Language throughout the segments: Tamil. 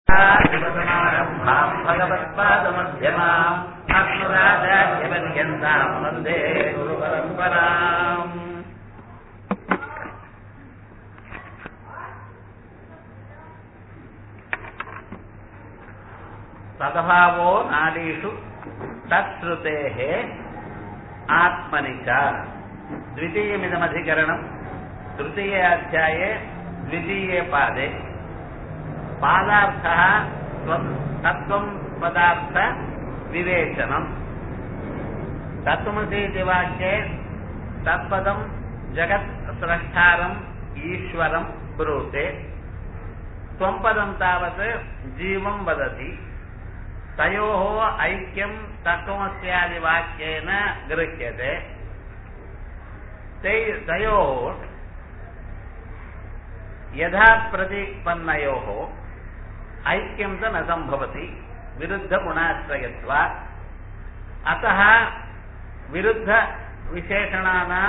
शिवसमारम्भाम् भगवत्पादमध्यमाम् अस्मदाचार्यपर्यन्ताम् वन्दे गुरुपरम्पराम् सद्भावो नाडीषु तत्श्रुतेः आत्मनि च द्वितीयमिदमधिकरणम् तृतीये अध्याये द्वितीये पादे पादार्थः त्वं तत्त्वं पदार्थ विवेचनम् तत्त्वमसि इति वाक्ये तत्पदं जगत् स्रष्टारम् ईश्वरं ब्रूते त्वं पदं तावत् जीवं वदति तयोः ऐक्यं तत्त्वमस्यादिवाक्येन गृह्यते ते तयोः यथा प्रतिपन्नयोः ऐक्यं च न सम्भवति विरुद्धगुणाश्रयत्वात् अतः विरुद्धविशेषणानां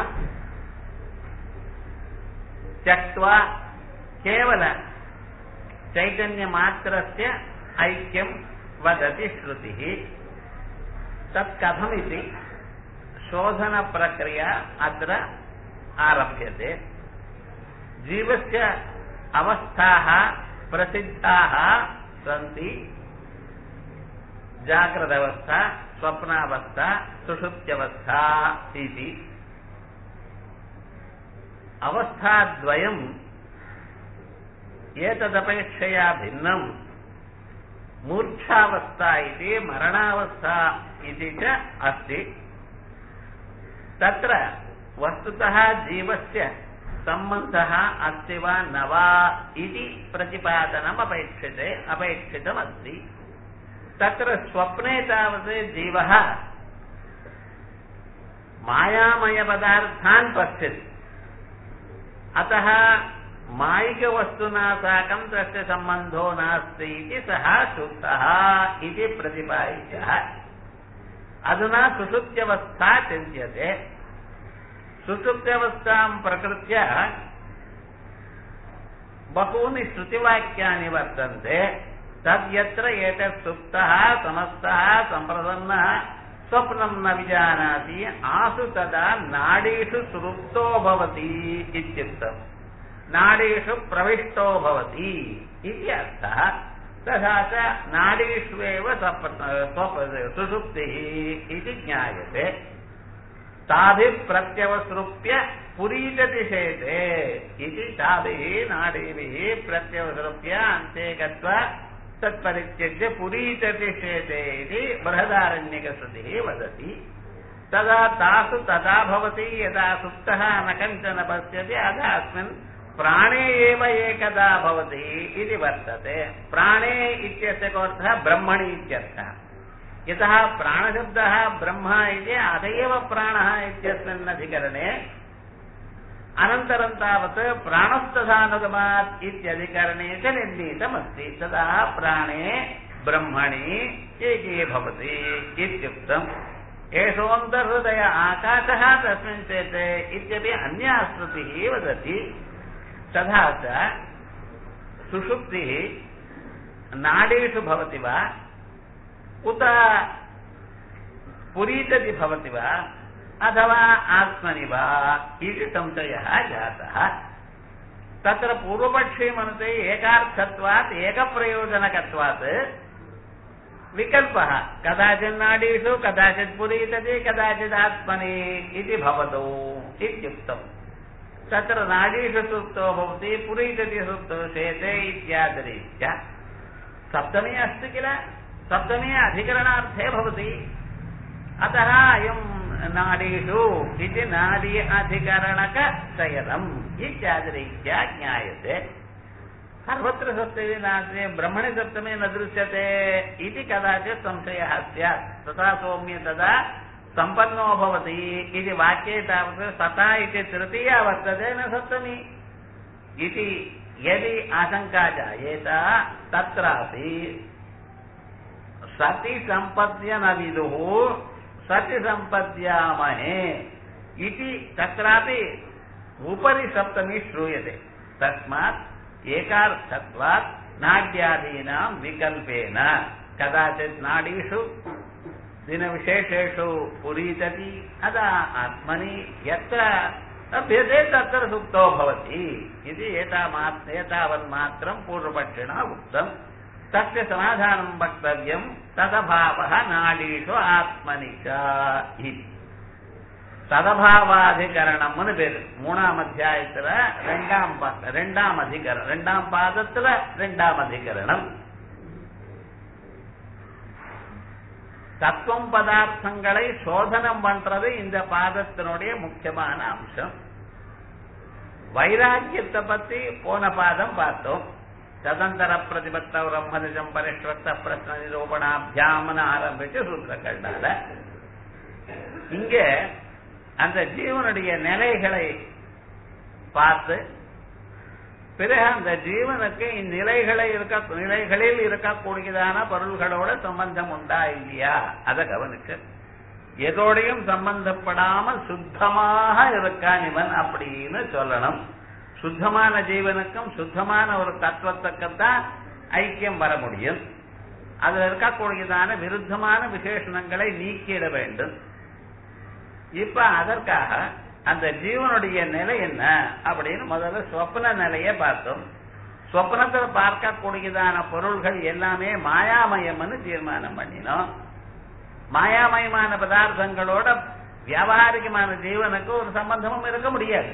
त्यक्त्वा केवल चैतन्यमात्रस्य ऐक्यं वदति श्रुतिः तत् कथमिति शोधनप्रक्रिया अत्र आरभ्यते जीवस्य अवस्थाः प्रसिद्धाः सन्ति जाग्रदवस्था स्वप्नावस्था सुषुप्त्यवस्था इति अवस्थाद्वयम् एतदपेक्षया भिन्नम् मूर्च्छावस्था इति मरणावस्था इति च अस्ति तत्र वस्तुतः जीवस्य सम्बन्धः अस्ति वा न वा इति प्रतिपादनम् अपेक्षते अपेक्षितमस्ति तत्र स्वप्ने तावत् जीवः मायामयपदार्थान् पश्यति अतः मायिकवस्तुना साकं तस्य सम्बन्धो नास्ति इति सः शुद्धः इति प्रतिपादितः अधुना सुषुप्त्यवस्था चिन्त्यते सुषुप्त्यवस्थां प्रकृत्य बहूनि श्रुतिवाक्यानि वर्तन्ते तद्यत्र एतत् सुप्तः समस्तः सम्प्रसन्नः स्वप्नं न विजानाति आसु तदा नाडीषु सुरुप्तो भवति इत्युक्तम् नाडीषु प्रविष्टो भवति इति अर्थः तथा च नाडीष्वेव सुषुप्तिः इति ज्ञायते ताभिः प्रत्यवसृप्य पुरीचति शेते इति ताभिः नाडीभिः प्रत्यवसृप्य अन्ते गत्वा तत्परित्यज्य पुरीचति शेते इति बृहदारण्यकश्रुतिः वदति तदा तासु तदा भवति यदा सुप्तः न कञ्चन पश्यति अतः अस्मिन् प्राणे एव एकदा भवति इति वर्तते प्राणे इत्यस्य कोऽर्थः ब्रह्मणि इत्यर्थः यतः प्राणशब्दः ब्रह्म इति अत एव प्राणः इत्यस्मिन् अधिकरणे अनन्तरं तावत् प्राणस्तथानुगमात् इत्यधिकरणे च निर्णीतमस्ति तदा प्राणे ब्रह्मणि एके भवति इत्युक्तम् एषोऽन्तर्हृदय आकाशः तस्मिन् चेत् इत्यपि अन्या श्रुतिः वदति तथा च सुषुप्तिः नाडीषु भवति वा उत पुरीचति भवति वा अथवा आत्मनि वा इति संशयः जातः तत्र पूर्वपक्षे मनुते एकार्थत्वात् एकप्रयोजनकत्वात् विकल्पः कदाचिन्नाडीषु कदाचित् पुरीचति कदाचिदात्मनि इति भवतु इत्युक्तम् तत्र नाडीषु सुप्तो भवति पुरीचति सुप्तो शेते इत्यादिरीत्या सप्तमी अस्ति किल सप्तमी अधिकरणार्थे भवति अतः अयं नाडीषु इति नाडी अधिकरणकचयनम् इत्यादिरीत्या ज्ञायते सर्वत्र सप्तमी नास्ति ब्रह्मणि सप्तमी न दृश्यते इति कदाचित् संशयः स्यात् तथा सौम्य तदा सम्पन्नो भवति इति वाक्ये तावत् सता इति तृतीया वर्तते न सप्तमी इति यदि आशङ्का जायेत तत्रापि सति सम्पद्य न विदुः सति सम्पद्यामहे इति तत्रापि उपरि सप्तमी श्रूयते तस्मात् एकार्थत्वात् नाट्यादीनां विकल्पेन कदाचित् नाडीषु दिनविशेषेषु पुरीतति अदा आत्मनि यत्र लभ्यते तत्र सुप्तो भवति इति एतामात् एतावन्मात्रं पूर्वपक्षिणा उक्तम् तस्य समाधानं वक्तव्यं तदभावः नाडीषु आत्मनि च इति ததபாவாதிகரணம்னு பேரு மூணாம் அத்தியாயத்துல ரெண்டாம் பா- ரெண்டாம் அதிகரணம் ரெண்டாம் பாதத்துல ரெண்டாம் அதிகரணம் தத்துவம் பதார்த்தங்களை சோதனம் பண்றது இந்த பாதத்தினுடைய முக்கியமான அம்சம் வைராக்கியத்தை பத்தி போன பாதம் பார்த்தோம் ததந்தர பிரதிபத்த பிரம்மனிஜம் பரிஷ்வத்த பிரச்சன நிரூபணாபியாமன ஆரம்பிச்சு சூத்திரங்கள்னால இங்க அந்த ஜீவனுடைய நிலைகளை பார்த்து பிறகு அந்த ஜீவனுக்கு இந்நிலைகளை இருக்க நிலைகளில் இருக்கக்கூடியதான பொருள்களோட சம்பந்தம் உண்டா இல்லையா அதை கவனிச்சு எதோடையும் சம்பந்தப்படாமல் சுத்தமாக இருக்கான் இவன் அப்படின்னு சொல்லணும் சுத்தமான ஜீவனுக்கும் சுத்தமான ஒரு தத்துவத்துக்குத்தான் ஐக்கியம் வர முடியும் அதுல இருக்கக்கூடியதான விருத்தமான விசேஷணங்களை நீக்கிட வேண்டும் இப்ப அதற்காக அந்த ஜீவனுடைய நிலை என்ன அப்படின்னு முதல்ல சொப்ன நிலையை பார்த்தோம் சொப்னத்தில் பார்க்கக்கூடியதான பொருள்கள் எல்லாமே மாயாமயம்னு தீர்மானம் பண்ணினோம் மாயாமயமான பதார்த்தங்களோட வியாபாரிகமான ஜீவனுக்கு ஒரு சம்பந்தமும் இருக்க முடியாது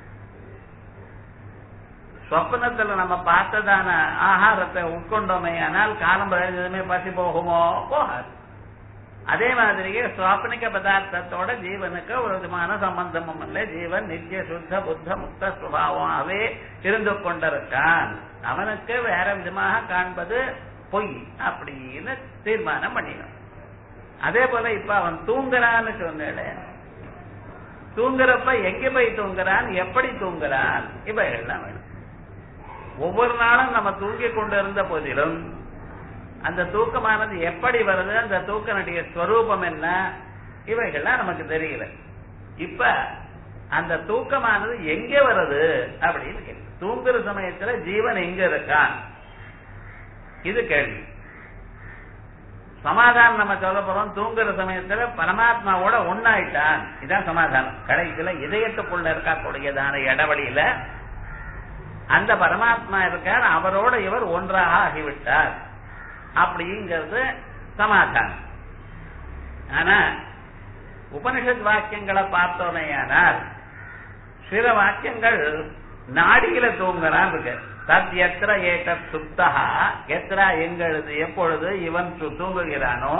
சொப்னத்துல நம்ம பார்த்ததான ஆகாரத்தை உட்கொண்டோமே ஆனால் காலம் எதுவுமே பசி போகுமோ போகாது அதே மாதிரியே சுவாப்னிக பதார்த்தத்தோட ஜீவனுக்கு ஒரு விதமான சம்பந்தமும் இல்லை ஜீவன் நித்திய சுத்த புத்த முக்த சுபாவமாகவே இருந்து கொண்டிருக்கான் அவனுக்கு வேற விதமாக காண்பது பொய் அப்படின்னு தீர்மானம் பண்ணினான் அதே போல இப்ப அவன் தூங்குறான்னு சொன்னேன் தூங்குறப்ப எங்க போய் தூங்குறான் எப்படி தூங்குறான் இவைகள்லாம் வேணும் ஒவ்வொரு நாளும் நம்ம தூங்கி கொண்டு இருந்த போதிலும் அந்த தூக்கமானது எப்படி வருது அந்த தூக்கனுடைய ஸ்வரூபம் என்ன இவைகள்லாம் நமக்கு தெரியல இப்ப அந்த தூக்கமானது எங்க வருது அப்படின்னு கேள்வி தூங்குற சமயத்துல ஜீவன் எங்க இருக்கான் இது கேள்வி சமாதானம் நம்ம சொல்ல போறோம் தூங்குற சமயத்துல பரமாத்மாவோட ஒன்னாயிட்டான் இதான் சமாதானம் கடைசியில இதயத்துக்குள்ள இருக்கக்கூடியதான இடவழியில அந்த பரமாத்மா இருக்கார் அவரோட இவர் ஒன்றாக ஆகிவிட்டார் அப்படிங்கிறது சமாதானம் ஆனா உபனிஷத் வாக்கியங்களை பார்த்தோமேயானால் சில வாக்கியங்கள் நாடியில தூங்குறான் இருக்கு தத் எத்திர ஏக சுத்தா எத்திரா எங்களது எப்பொழுது இவன் து- தூங்குகிறானோ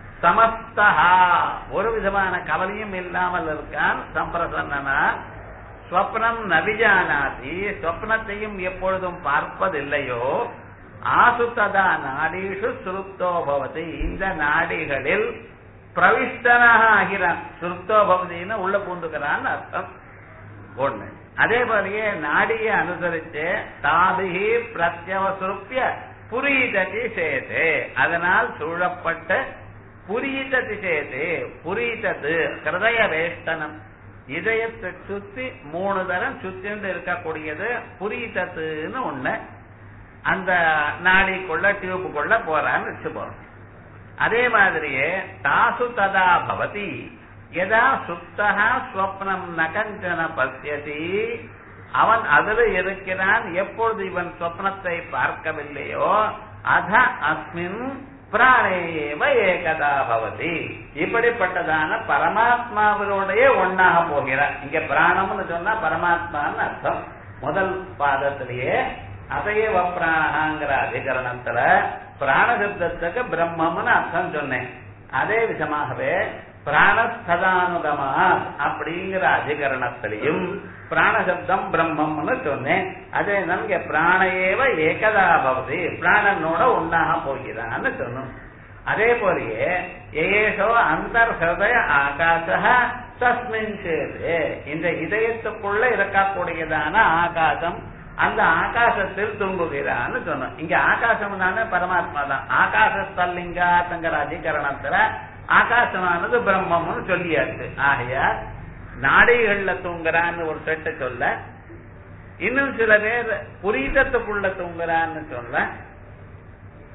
சமஸ்தஹா ஒரு விதமான கவலையும் இல்லாமல் இருக்கான் சம்பிரசன்னா ஸ்வப்னம் நபிஜானாதி ஸ்வப்னத்தையும் எப்பொழுதும் பார்ப்பதில்லையோ ஆசு ததா நாடீஷு சுருப்தோ பவதி இந்த நாடிகளில் பிரவிஷ்டனாக ஆகிறான் சுருப்தோ பவதின்னு உள்ள பூந்துக்கிறான்னு அர்த்தம் ஒண்ணு அதே போலயே நாடியை அனுசரிச்சு தாபிகி பிரத்யவசுருப்பிய புரீததி சேதே அதனால் சூழப்பட்ட புரீததி சேதே புரீதது கிருதய வேஷ்டனம் இதயத்தை சுத்தி மூணு தரம் சுத்திண்டு இருக்கக்கூடியது புரீதத்துன்னு ஒண்ணு அந்த நாடிக்குள்ள டியூப்புக்குள்ள போறான்னு வச்சு போறோம் அதே மாதிரியே தாசு ததா பவதி எதா சுப்தா ஸ்வப்னம் நகஞ்சன பசியதி அவன் அதுல இருக்கிறான் எப்பொழுது இவன் சொப்னத்தை பார்க்கவில்லையோ அத அஸ்மின் பிராணேவ ஏகதா பவதி இப்படிப்பட்டதான பரமாத்மாவிலோடைய ஒன்னாக போகிறான் இங்க பிராணம்னு சொன்னா பரமாத்மான்னு அர்த்தம் முதல் பாதத்திலேயே அசைவ பிராணங்கிற அதிகரணத்துல பிராணசப்தத்துக்கு பிரம்மம்னு அர்த்தம் சொன்னேன் அதே விதமாகவே பிராணஸ்ததானுகமா அப்படிங்கிற அதிகரணத்திலையும் பிராணசப்தம் பிரம்மம்னு சொன்னேன் அதே நமக்கு பிராணையேவ ஏகதா பவதி பிராணனோட ஒன்னாக போகிறான்னு சொன்னோம் அதே போலயே ஏஷோ அந்தர்ஹதய ஆகாச தஸ்மின் சேது இந்த இதயத்துக்குள்ள இருக்கக்கூடியதான ஆகாசம் அந்த ஆகாசத்தில் தூங்குகிறான்னு சொன்னோம் இங்க ஆகாசம் தானே பரமாத்மா தான் ஆகாசத்தல்லிங்காத்தங்கிற அதிகரணத்துல ஆகாசமானது பிரம்மம்னு சொல்லியாச்சு ஆகையா நாடிகள்ல தூங்குறான்னு ஒரு செட்டு சொல்ல இன்னும் சில பேர் புரீதத்துக்குள்ள தூங்குறான்னு சொல்ல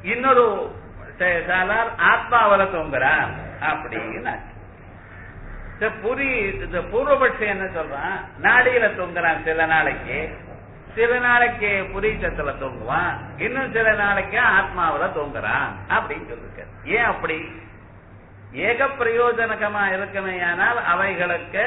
இன்னொரு ச- சாலார் ஆத்மாவில தூங்குறான் அப்படின்னு ஆச்சு. இந்த புரி இந்த பூர்வபட்சி என்ன சொல்றான் நாடியில தூங்குறான் சில நாளைக்கு சில நாளைக்கு புரீச்சத்துல தூங்குவான் இன்னும் சில நாளைக்கு ஆத்மாவில தூங்குறான் அப்படின்னு சொல்லிருக்க ஏன் அப்படி ஏக பிரயோஜனகமா இருக்குமே ஆனால் அவைகளுக்கு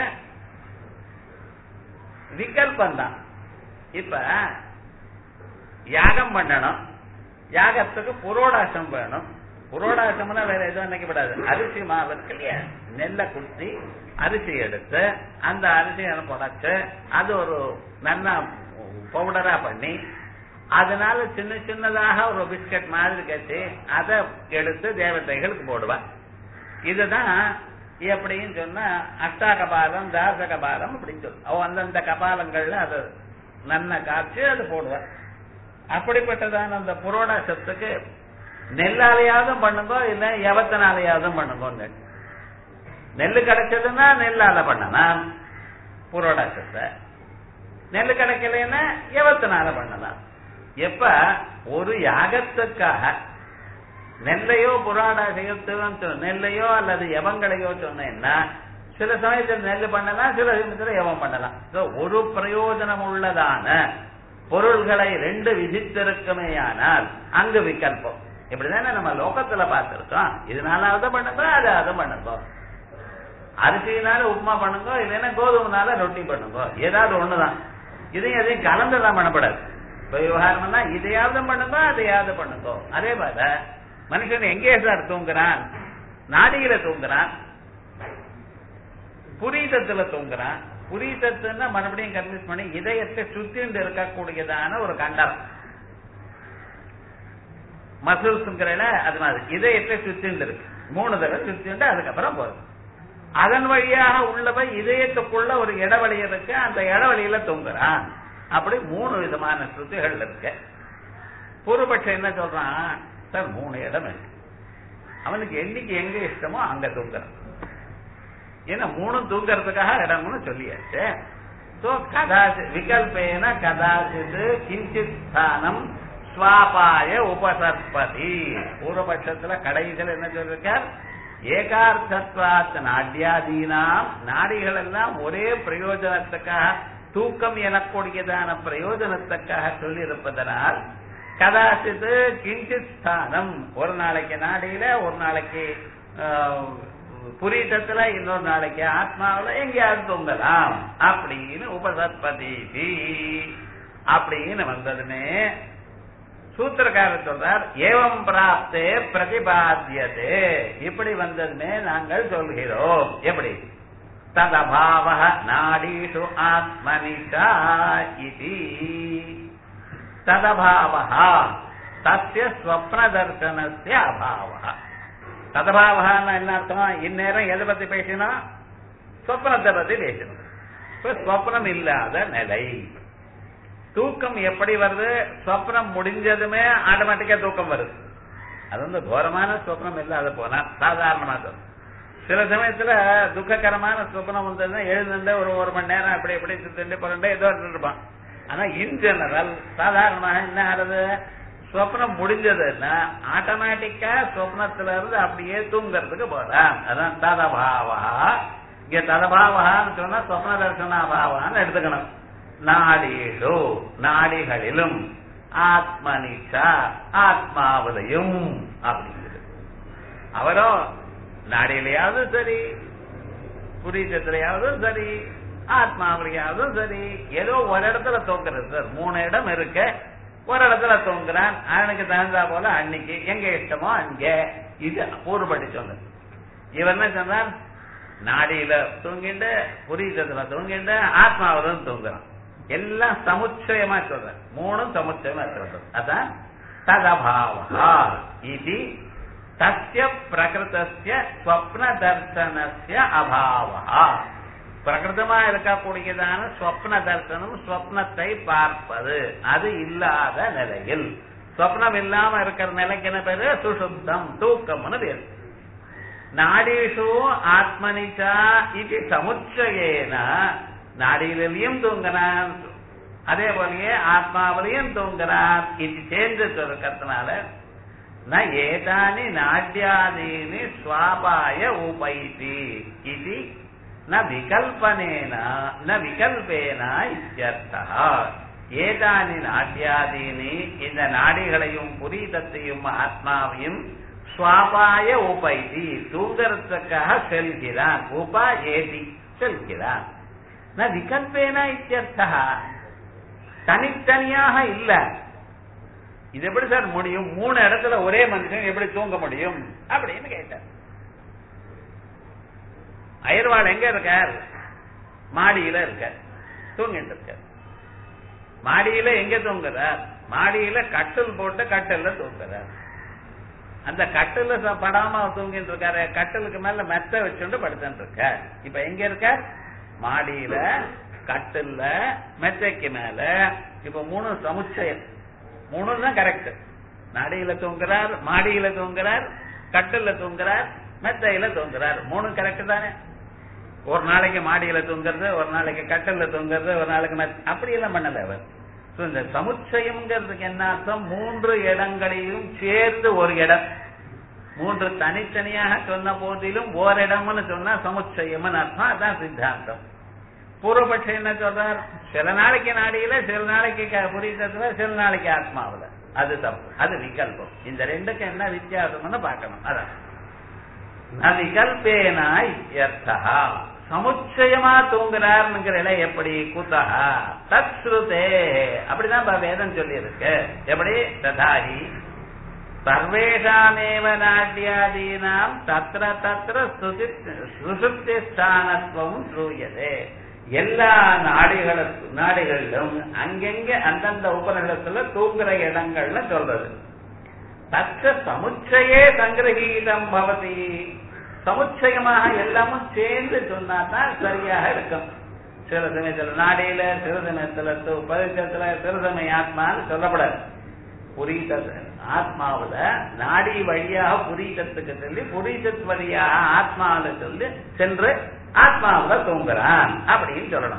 விகல்பம் தான் இப்ப யாகம் பண்ணணும் யாகத்துக்கு புரோடாசம் வேணும் புரோடாசம்னா வேற எதுவும் நினைக்கப்படாது அரிசி மாவு இருக்கு இல்லையா நெல்லை குத்தி அரிசி எடுத்து அந்த அரிசியை புடைச்சு அது ஒரு நல்ல பவுடரா பண்ணி அதனால சின்ன சின்னதாக ஒரு பிஸ்கட் மாதிரி கட்டி அதை எடுத்து தேவதைகளுக்கு போடுவா இதுதான் எப்படின்னு சொன்னா அஷ்டா கபாலம் தாச கபாலம் அப்படின்னு சொல்லு அவ அந்தந்த கபாலங்கள்ல அது நன்ன காய்ச்சி அது போடுவார் அப்படிப்பட்டதான அந்த புரோடாசத்துக்கு நெல்லாலையாவது பண்ணுங்க இல்ல எவத்தனாலையாவது பண்ணுங்க நெல்லு கிடைச்சதுன்னா நெல்லால பண்ணலாம் புரோடாசத்தை நெல்லு கிடைக்கலன்னா எவத்தனால பண்ணலாம் எப்ப ஒரு யாகத்துக்காக நெல்லையோ புராடாசையோ திரு நெல்லையோ அல்லது எவங்களையோ சொன்னேன்னா சில சமயத்தில் நெல் பண்ணலாம் சில சமயத்தில் எவம் பண்ணலாம் So, ஒரு பிரயோஜனம் உள்ளதான பொருள்களை ரெண்டு விதித்திருக்குமேயானால் அங்கு விகல்பம் இப்படிதானே நம்ம லோகத்துல பார்த்திருக்கோம் இதனால அதை பண்ணுங்க அது அதை பண்ணுங்க அரிசியினால உப்புமா பண்ணுங்க இல்லைன்னா கோதுமைனால ரொட்டி பண்ணுங்க ஏதாவது ஒண்ணுதான் இதையும் எதையும் கலந்துதான் பண்ணப்படாது இப்ப விவகாரம்னா இதையாவது பண்ணுங்க அதையாவது பண்ணுங்க அதே போல மனுஷன் எங்கே சார் தூங்குறான் நாடியில தூங்குறான் புரீதத்துல தூங்குறான் புரீதத்துன்னா மறுபடியும் கன்வின்ஸ் பண்ணி இதயத்தை சுத்திண்டு இருக்கக்கூடியதான ஒரு கண்டரம் மசில்ஸ்ங்கிறல அது மாதிரி இதயத்தை சுத்திண்டு இருக்கு மூணு தடவை சுத்திண்டு அதுக்கப்புறம் போகுது அதன் வழியாக உள்ளவ இதயத்துக்குள்ள ஒரு இடவழி இருக்கு அந்த இடவழியில தூங்குறான் அப்படி மூணு விதமான ஸ்ருதிகள் இருக்கு பூர்வபட்சம் என்ன சொல்றான் சார் மூணு இடம் இருக்கு அவனுக்கு என்னைக்கு எங்க இஷ்டமோ அங்க தூங்குறான் ஏன்னா மூணும் தூங்குறதுக்காக இடம்னு சொல்லியாச்சு சோ கதாசி விகல்பேன கதாசித் கிஞ்சித் ஸ்தானம் ஸ்வாபாய உபசற்பதி பூர்வபட்சத்துல கடைசியில் என்ன சொல்லிருக்கார் ஏகார்த்தத்வாத் நாட்யாதீனாம் நாடிகள் எல்லாம் ஒரே பிரயோஜனத்துக்காக தூக்கம் எனக்கூடியதான பிரயோஜனத்துக்காக சொல்லியிருப்பதனால் கதாசித்து கிஞ்சித் ஸ்தானம் ஒரு நாளைக்கு நாடியில ஒரு நாளைக்கு ஆஹ், புரீட்டத்துல இன்னொரு நாளைக்கு ஆத்மாவுல எங்கேயாவது தூங்கலாம் அப்படின்னு உபசத்பதி அப்படின்னு வந்ததுமே சூத்திரக்காரர் சொல்றார் ஏவம் பிராப்தே பிரதிபாத்தியதே இப்படி வந்ததுமே நாங்கள் சொல்கிறோம் எப்படி ததபாவ நாடீஷு ஆத்மனிஷா இது ததபாவ தஸ்ய ஸ்வப்ன தர்சனஸ்ய அபாவ ததபாவன்னு என்ன அர்த்தம் இந்நேரம் எதை பத்தி பேசினோம் சொப்னத்தை பத்தி பேசணும் இப்ப ஸ்வப்னம் இல்லாத நிலை தூக்கம் எப்படி வருது சொப்னம் முடிஞ்சதுமே ஆட்டோமேட்டிக்கா தூக்கம் வருது அது வந்து கோரமான சொப்னம் இல்லாத போனா சாதாரணமா சொல்லும் சில சமயத்துல துக்ககரமான சொப்னம் வந்ததுன்னா எழுந்துட்டு ஒரு ஒரு மணி நேரம் அப்படி எப்படி சுத்திட்டு புரண்டு ஏதோ இருந்துட்டு இருப்பான் ஆனா இன் ஜெனரல் சாதாரணமாக என்ன ஆகுது சொப்னம் முடிஞ்சதுன்னா ஆட்டோமேட்டிக்கா சொப்னத்துல இருந்து அப்படியே தூங்கறதுக்கு போறான் அதான் ததபாவா இங்க ததபாவான்னு சொன்னா சொப்ன தர்சனாபாவான்னு எடுத்துக்கணும் நாடீஷு நாடிகளிலும் ஆத்மனிஷா ஆத்மாவிலையும் அப்படிங்கிறது அவரோ நாடியிலையாவது சரி புரீச்சத்திலையாவது சரி ஆத்மாவிலையாவது சரி ஏதோ ஒரு இடத்துல தூங்குறது சார் மூணு இடம் இருக்கு ஒரு இடத்துல தூங்குறான் அவனுக்கு தகுந்தா போல அன்னைக்கு எங்க இஷ்டமோ அங்க இது பூர்வப்படி சொன்னது இவன் என்ன சொன்னான் நாடியில தூங்கிண்டு புரீச்சத்துல தூங்கிண்டு ஆத்மாவிலும் தூங்குறான் எல்லாம் சமுச்சயமா சொல்ற மூணும் சமுச்சயமா சொல்றது அதான் ததபாவா இது தஸ்ய பிரகிருதஸ்ய ஸ்வப்ன தர்சனஸ்ய அபாவா பிரகிருதமா இருக்கக்கூடியதான ஸ்வப்ன தர்சனம் ஸ்வப்னத்தை பார்ப்பது அது இல்லாத நிலையில் ஸ்வப்னம் இல்லாம இருக்கிற நிலைக்கு என்ன பேரு சுசுப்தம் தூக்கம்னு பேரு நாடீஷு ஆத்மனிச்சா இது சமுச்சயேன நாடியிலையும் தூங்கினான் அதே போலயே ஆத்மாவிலையும் தூங்குறான் இது சேர்ந்து இருக்கிறதுனால ந ஏதானி நாட்யாதீனி ஸ்வாபாய உபைதி இது ந விகல்பனேன ந விகல்பேன இத்தியர்த்தா ஏதானி நாட்யாதீனி இந்த நாடிகளையும் புரீதத்தையும் ஆத்மாவையும் சுவாபாய உபைதி தூங்கறதுக்காக செல்கிறான் உபா ஏதி செல்கிறான் ந விகல்பேன இத்தியர்த்தா தனித்தனியாக இல்ல இது எப்படி சார் முடியும் மூணு இடத்துல ஒரே மனுஷன் எப்படி தூங்க முடியும் அப்படின்னு கேட்டார் அயர்வாள் எங்க இருக்கார் மாடியில இருக்கார் தூங்கிட்டு இருக்கார் மாடியில எங்க தூங்குறார் மாடியில கட்டில் போட்டு கட்டில்ல தூங்குறார் அந்த கட்டில படாம அவர் தூங்கிட்டு இருக்காரு கட்டிலுக்கு மேல மெத்த வச்சுட்டு படுத்துட்டு இருக்கார் இப்ப எங்க இருக்கார் மாடியில கட்டில்ல மெத்தைக்கு மேல இப்ப மூணு சமுச்சயம் மூணு தான் கரெக்ட் நடையில தூங்குறார் மாடியில தூங்குறார் கட்டில்ல தூங்குறார் மெத்தையில தூங்குறார் மூணு கரெக்ட் தானே ஒரு நாளைக்கு மாடியில தூங்குறது ஒரு நாளைக்கு கட்டில்ல தூங்குறது ஒரு நாளைக்கு மெத் அப்படி எல்லாம் பண்ணல அவர் So, இந்த சமுச்சயம்ங்கிறதுக்கு என்ன அர்த்தம் மூன்று இடங்களையும் சேர்ந்து ஒரு இடம் மூன்று தனித்தனியாக சொன்ன போதிலும் ஓரிடம்னு சொன்னா சமுச்சயம்னு அர்த்தம் அதான் சித்தாந்தம் பூர்வபட்சம் என்ன சொல்றார் சில நாளைக்கு நாடியில சில நாளைக்கு க- புரிதத்துல சில நாளைக்கு ஆத்மாவுல அது தப்பு அது விகல்பம் இந்த ரெண்டுக்கு என்ன வித்தியாசம்னு பார்க்கணும் அதான் ந விகல்பேனா இத்தியர்த்தா சமுச்சயமா தூங்குறாருங்கிற இலை எப்படி குத்தகா தத் ஸ்ருதே அப்படிதான் இப்ப வேதம் சொல்லி இருக்கு எப்படி ததாஹி சர்வேஷாமேவ நாட்டியாதீனாம் தத்ர தத்ர சுசுப்தி ஸ்தானத்துவம் ஸ்ரூயதே எல்லா நாடுகளுக்கு நாடுகளிலும் அங்கங்க அந்தந்த உபநிடத்துல தூங்குற இடங்கள்ல சொல்றது தற்ற சமுச்சயே சங்கிரகீதம் பவதி சமுச்சயமாக எல்லாமும் சேர்ந்து சொன்னாதான் சரியாக இருக்கும் சில சமயத்துல நாடியில சில சமயத்துல து- பரிசத்துல சில சமய ஆத்மான்னு சொல்லப்படாது புரீதத் ஆத்மாவுல நாடி வழியாக புரீதத்துக்கு சொல்லி புரீதத் வழியாக ஆத்மாவில சொல்லி சென்று ஆத்மாவுல தூங்குறான் அப்படின்னு சொல்லணும்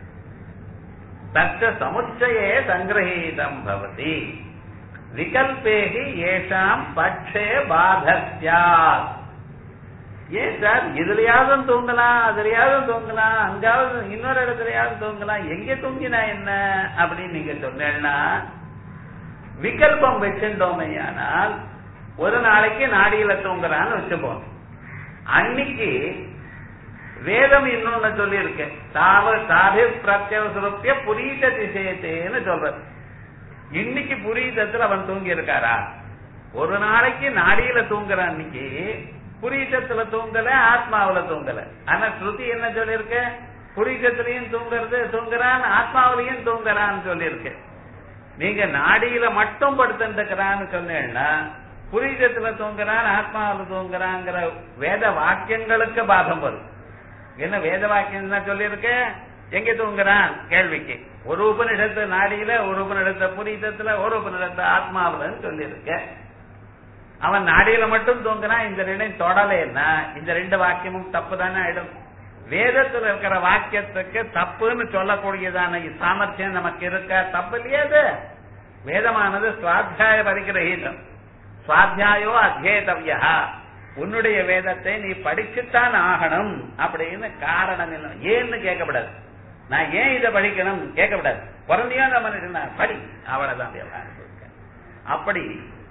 தற்ற சமுச்சயே சங்கிரகீதம் பவதி விகல்பேகி ஏஷாம் பட்சே பாதத்யாத் ஏன் சார் இதுலயாவது தூங்கலாம் அதுலயாவது தூங்கலாம் அங்காவது இன்னொரு இடத்துலயாவது தூங்கலாம் எங்க தூங்கினா என்ன அப்படின்னு நீங்க சொன்னேன்னா விகல்பம் வச்சுட்டோமையானால் ஒரு நாளைக்கு நாடியில தூங்குறான்னு வச்சுப்போம் அன்னைக்கு வேதம் இன்னொன்னு சொல்லி இருக்கு தாவ சாதி பிரத்யவசுரப்பிய புரீத திசேத்தேன்னு சொல்றது இன்னைக்கு புரீதத்துல அவன் தூங்கி இருக்காரா ஒரு நாளைக்கு நாடியில தூங்குற அன்னைக்கு புரீதத்துல தூங்கல ஆத்மாவுல தூங்கல ஆனா ஸ்ருதி என்ன சொல்லிருக்க புரீதத்திலையும் தூங்குறது தூங்குறான் ஆத்மாவிலையும் தூங்குறான்னு சொல்லியிருக்கு நீங்க நாடியில மட்டும் படுத்துக்கிறான்னு சொன்னேன்னா புரீதத்துல தூங்குறான் ஆத்மாவில தூங்குறாங்கிற வேத வாக்கியங்களுக்கு பாதம் வரும் என்ன வேத வாக்கியம் தான் சொல்லியிருக்க எங்க தூங்குறான் கேள்விக்கு ஒரு உபநிடத்து நாடியில ஒரு உபநிடத்த புரீதத்துல ஒரு உபநிடத்த ஆத்மாவிலன்னு சொல்லியிருக்க அவன் நாடியில மட்டும் தூங்குறான் இந்த ரெண்டையும் தொடலைன்னா இந்த ரெண்டு வாக்கியமும் தப்பு தானே ஆயிடும் வேதத்துல இருக்கிற வாக்கியத்துக்கு தப்புன்னு சொல்லக்கூடியதான சாமர்த்தியம் நமக்கு இருக்க தப்பு இல்லையா அது வேதமானது சுவாத்தியாய பரிகிரகீதம் சுவாத்தியாயோ அத்தியேதவ்யா உன்னுடைய வேதத்தை நீ படிச்சுத்தான் ஆகணும் அப்படின்னு காரணம் இல்லை ஏன்னு கேட்கப்படாது நான் ஏன் இதை படிக்கணும் கேட்கப்படாது பிறந்தையோ அந்த மனுஷன் படி அவ்வளவுதான் விவகாரம் இருக்கு. அப்படி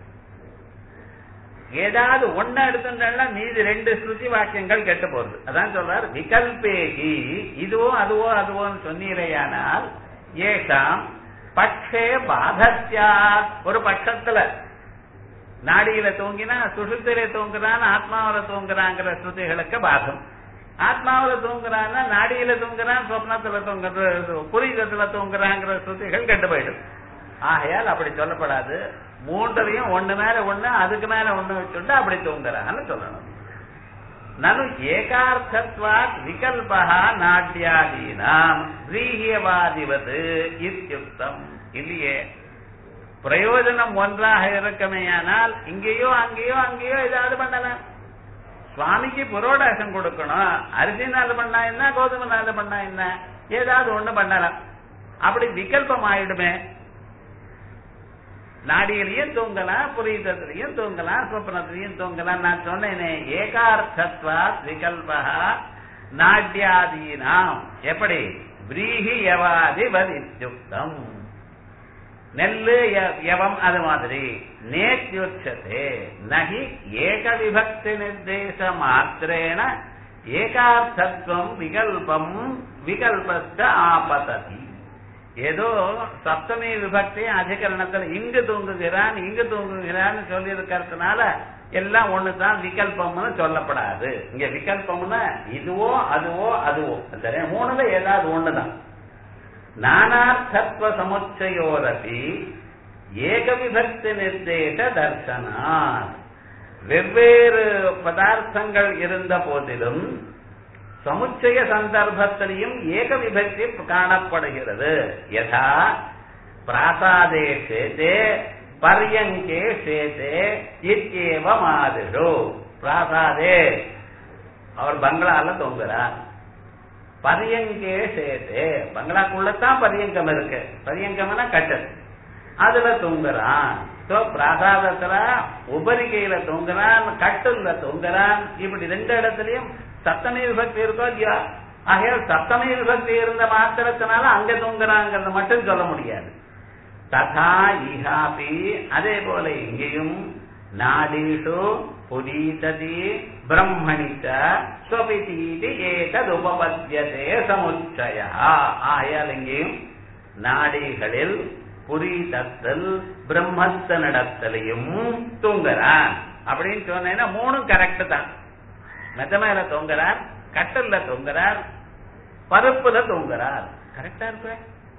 ஏதாவது ஒன்ன எடுத்துட்டா மீதி ரெண்டு ஸ்ருதி வாக்கியங்கள் கெட்டு போறது அதான் சொல்றார் விகல்பேகி இதுவோ அதுவோ அதுவோன்னு சொன்னீரையானால் ஏஷாம் பட்சே பாதத்யா ஒரு பட்சத்துல நாடியில தூங்கினா சுஷுத்திலே தூங்குறான் ஆத்மாவில தூங்குறாங்கிற ஸ்ருதிகளுக்கு பாதம் ஆத்மாவில தூங்குறான்னா நாடியில தூங்குறான் சொப்னத்துல தூங்குறது புரிதத்துல தூங்குறாங்கிற ஸ்ருதிகள் கெட்டு போயிடும் ஆகையால் அப்படி சொல்லப்படாது மூன்றுலையும் ஒண்ணு மேல ஒண்ணு அதுக்கு மேல ஒண்ணு வச்சுட்டு அப்படி தூங்குறான்னு சொல்லணும் நனு ஏகார்த்தத்வாத் விகல்பா நாட்டியாதீனாம் ரீஹியவாதிவது இத்தியுக்தம் இல்லையே பிரயோஜனம் ஒன்றாக இருக்கமேயானால் இங்கேயோ அங்கேயோ அங்கேயோ ஏதாவது பண்ணலாம் சுவாமிக்கு புரோடாசம் கொடுக்கணும் அரிசி நாள் பண்ணா என்ன கோதுமை நாள் பண்ணா என்ன ஏதாவது ஒண்ணு பண்ணலாம் அப்படி விகல்பம் ஆயிடுமே நாடியிலையும் தூங்கலாம் புரியுதத்திலையும் தூங்கலாம் சொப்னத்திலையும் தூங்கலாம் நான் சொன்னேனே ஏகார்த்தத்வா விகல்பா நாட்யாதீனாம் எப்படி விரீஹி யவாதி வதித்யுக்தம் நெல்லு ய- யவம் அது மாதிரி நேத்யுச்சதே நகி ஏக விபக்தி நிர்தேச மாத்திரேன ஏகார்த்தத்துவம் விகல்பம் விகல்பஸ்த ஆபததி ஏதோ சப்தமி விபக்தி அதிகரணத்துல இங்கு தூங்குகிறான் இங்கு தூங்குகிறான்னு சொல்லி இருக்கிறதுனால எல்லாம் ஒண்ணுதான் விகல்பம்னு சொல்லப்படாது இங்க விகல்பம்னா இதுவோ அதுவோ அதுவோ அந்த ரெ- மூணுல ஏதாவது ஒண்ணுதான் நானார்த்தத்துவ சமுச்சயோரபி ஏக விபக்தி நிர்தேச தர்சனா வெவ்வேறு பதார்த்தங்கள் இருந்த போதிலும் சமுச்சய சந்தர்ப்பத்திலையும் ஏக விபக்தி காணப்படுகிறது யதா பிராசாதே சேதே பர்யங்கே சேதே இத்யேவ மாதிரு பிராசாதே அவர் பங்களால தூங்குறார் பரியங்கே சேதே பங்களாக்குள்ளதான் பரியங்கம் இருக்கு பரியங்கம்னா கட்டல் அதுல தூங்குறான் சோ பிராசாதத்துல உபரிகையில தூங்குறான் கட்டுல தூங்குறான் இப்படி ரெண்டு இடத்துலயும் சப்தமி விபக்தி இருக்கோ இல்லையா ஆகையால் சப்தமி விபக்தி இருந்த மாத்திரத்தினால அங்க தூங்குறாங்கிறது மட்டும் சொல்ல முடியாது ததா இஹாபி அதே போல இங்கேயும் நாடீஷு புரீததி பிரம்மணிச்ச ஸ்வபிதீதி ஏதது உபபத்தியதே சமுச்சய ஆயால் இங்கேயும் நாடிகளில் புரீதத்தில் பிரம்மத்தனிடத்திலையும் தூங்குறான் அப்படின்னு சொன்னேன்னா மூணும் கரெக்ட் தான் மெத்த மேல தூங்குறார் கட்டல்ல தூங்குறார் பருப்புல தூங்குறார் கரெக்டா இருப்ப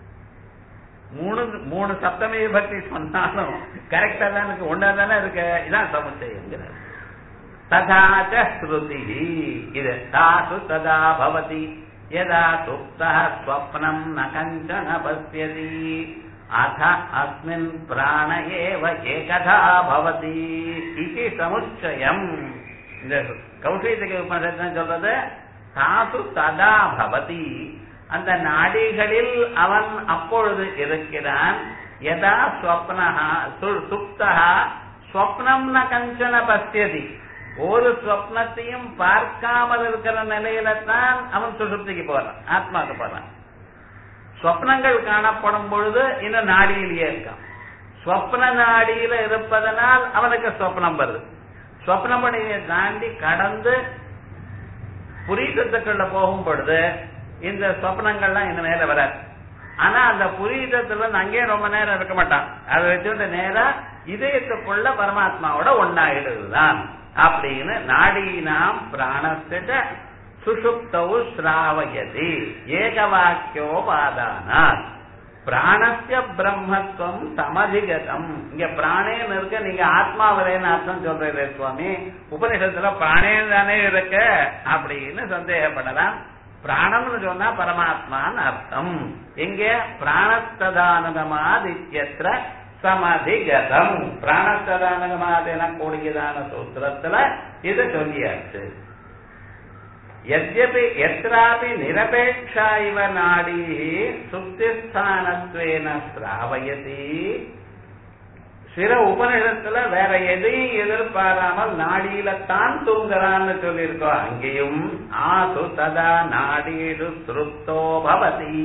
மூணு மூணு சப்தமே பக்தி சொன்னாலும் கரெக்டா தான் இருக்கு ஒன்னா தானே இருக்கு இதான் சமுச்சயங்கிறார் ததாச்ச ஸ்ருதி இது தாசு ததா பவதி யதா சுப்தः ஸ்வப்னம் ந கஞ்சன பசியதி அத அஸ்மின் பிராண ஏவ ஏகதா பவதி இது சமுச்சயம் இந்த கௌஷியத்துக்கு உபனிஷத்து சொல்றது தாசு ததா பவதி அந்த நாடிகளில் அவன் அப்பொழுது இருக்கிறான் யதா ஸ்வப்னஹா சு- சுப்தஹா ஸ்வப்னம் ந கஞ்சன பசியதி ஒரு ஸ்வப்னத்தையும் பார்க்காமல் இருக்கிற நிலையில தான் அவன் சுசுப்திக்கு போறான் ஆத்மாக்கு போறான் ஸ்வப்னங்கள் காணப்படும் பொழுது இன்னும் நாடியிலேயே இருக்கான் ஸ்வப்ன நாடியில இருப்பதனால் அவனுக்கு ஸ்வப்னம் வருது ஸ்வப்னமடையை தாண்டி கடந்து புரீதத்துக்குள்ள போகும் பொழுது இந்த ஸ்வப்னங்கள்லாம் இன்னும் மேல வராது ஆனா அந்த புரீதத்துல இருந்து அங்கேயே ரொம்ப நேரம் இருக்க மாட்டான் அதை வச்சுட்டு நேரா இதயத்துக்குள்ள பரமாத்மாவோட ஒன்னாயிடுதுதான் அப்படின்னு நாடீனாம் பிராணஸ்திட சுஷுப்தவு ஸ்ராவயதி ஏகவாக்கியோபாதானா பிராணஸ்ய பிரம்மத்துவம் சமதிகதம் இங்க பிராணேன்னு இருக்க நீங்க ஆத்மாவிலேன்னு அர்த்தம் சொல்றீங்க சுவாமி உபனிஷத்துல பிராணேன் தானே இருக்க அப்படின்னு சந்தேகப்படலாம் பிராணம்னு சொன்னா பரமாத்மான்னு அர்த்தம் எங்க பிராணஸ்ததானகமாதித்யத்திர சமதிகதம் பிராணஸ்ததானகமாது எனக்கூடியதான சூத்திரத்துல இது சொல்லியாச்சு यद्यपि यत्रापि निरपेक्षा इव नाडीः சுப்திஸ்தானத்வேன ஸ்ராவயதி சில உபநிடத்துல வேற எதையும் எதிர்பாராமல் நாடியில தான் தூங்குறான்னு சொல்லியிருக்கோம் அங்கேயும் ஆசு ததா நாடீடு திருப்தோ பவதி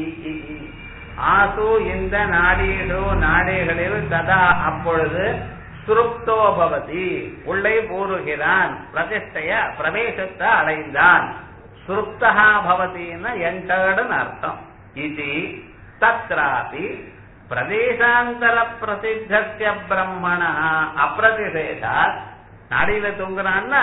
ஆசு இந்த நாடீடு நாடிகளில் ததா அப்பொழுது சுருப்தோ பவதி உள்ளே பூருகிறான் பிரதிஷ்டைய பிரவேசத்தை அடைந்தான் சுருப்தா பவதின்னு என்டர்டுன்னு அர்த்தம் இது தத்ராபி பிரதேசாந்தர பிரசித்திய பிரம்மண அப்பிரதிஷேதா நாடியில தூங்குறான்னா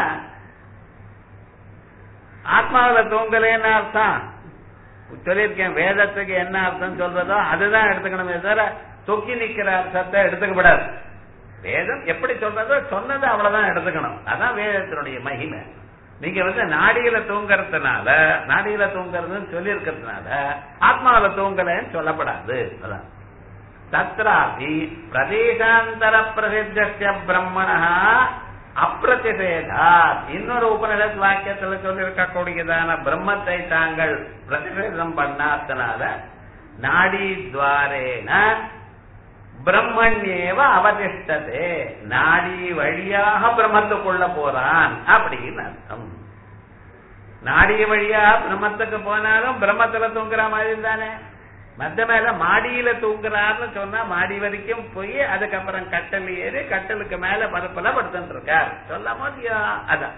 ஆத்மாவில தூங்கலேன்னு அர்த்தம் சொல்லியிருக்கேன் வேதத்துக்கு என்ன அர்த்தம் சொல்றதோ அதுதான் எடுத்துக்கணுமே தவிர தொக்கி நிக்கிற அர்த்தத்தை எடுத்துக்கப்படாது வேதம் எப்படி சொல்றதோ சொன்னது அவ்வளவுதான் எடுத்துக்கணும் அதான் வேதத்தினுடைய மகிமை நீங்க வந்து நாடியில தூங்கறதுனால நாடியில தூங்கறதுன்னு சொல்லி இருக்கிறதுனால ஆத்மாவில தூங்கலன்னு சொல்லப்படாது அதான் தத்ராபி பிரதேசாந்தர பிரசித்திய பிரம்மண அப்பிரதிஷேதா இன்னொரு உபநிடத் வாக்கியத்துல சொல்லியிருக்கக்கூடியதான பிரம்மத்தை தாங்கள் பிரதிஷேதம் பண்ணாதனால நாடி துவாரேன பிரம்மண்யேவ அவதிஷ்டதே நாடி வழியாக பிரம்மத்துக்குள்ள போறான் அப்படின்னு அர்த்தம் நாடி வழியா பிரம்மத்துக்கு போனாலும் பிரம்மத்துல தூங்குற மாதிரி தானே மத்த மேல மாடியில தூங்குறாருன்னு சொன்னா மாடி வரைக்கும் போய் அதுக்கப்புறம் கட்டல் ஏறி கட்டலுக்கு மேல பரப்புல படுத்துட்டு இருக்கார் சொல்லாமோ இல்லையா அதான்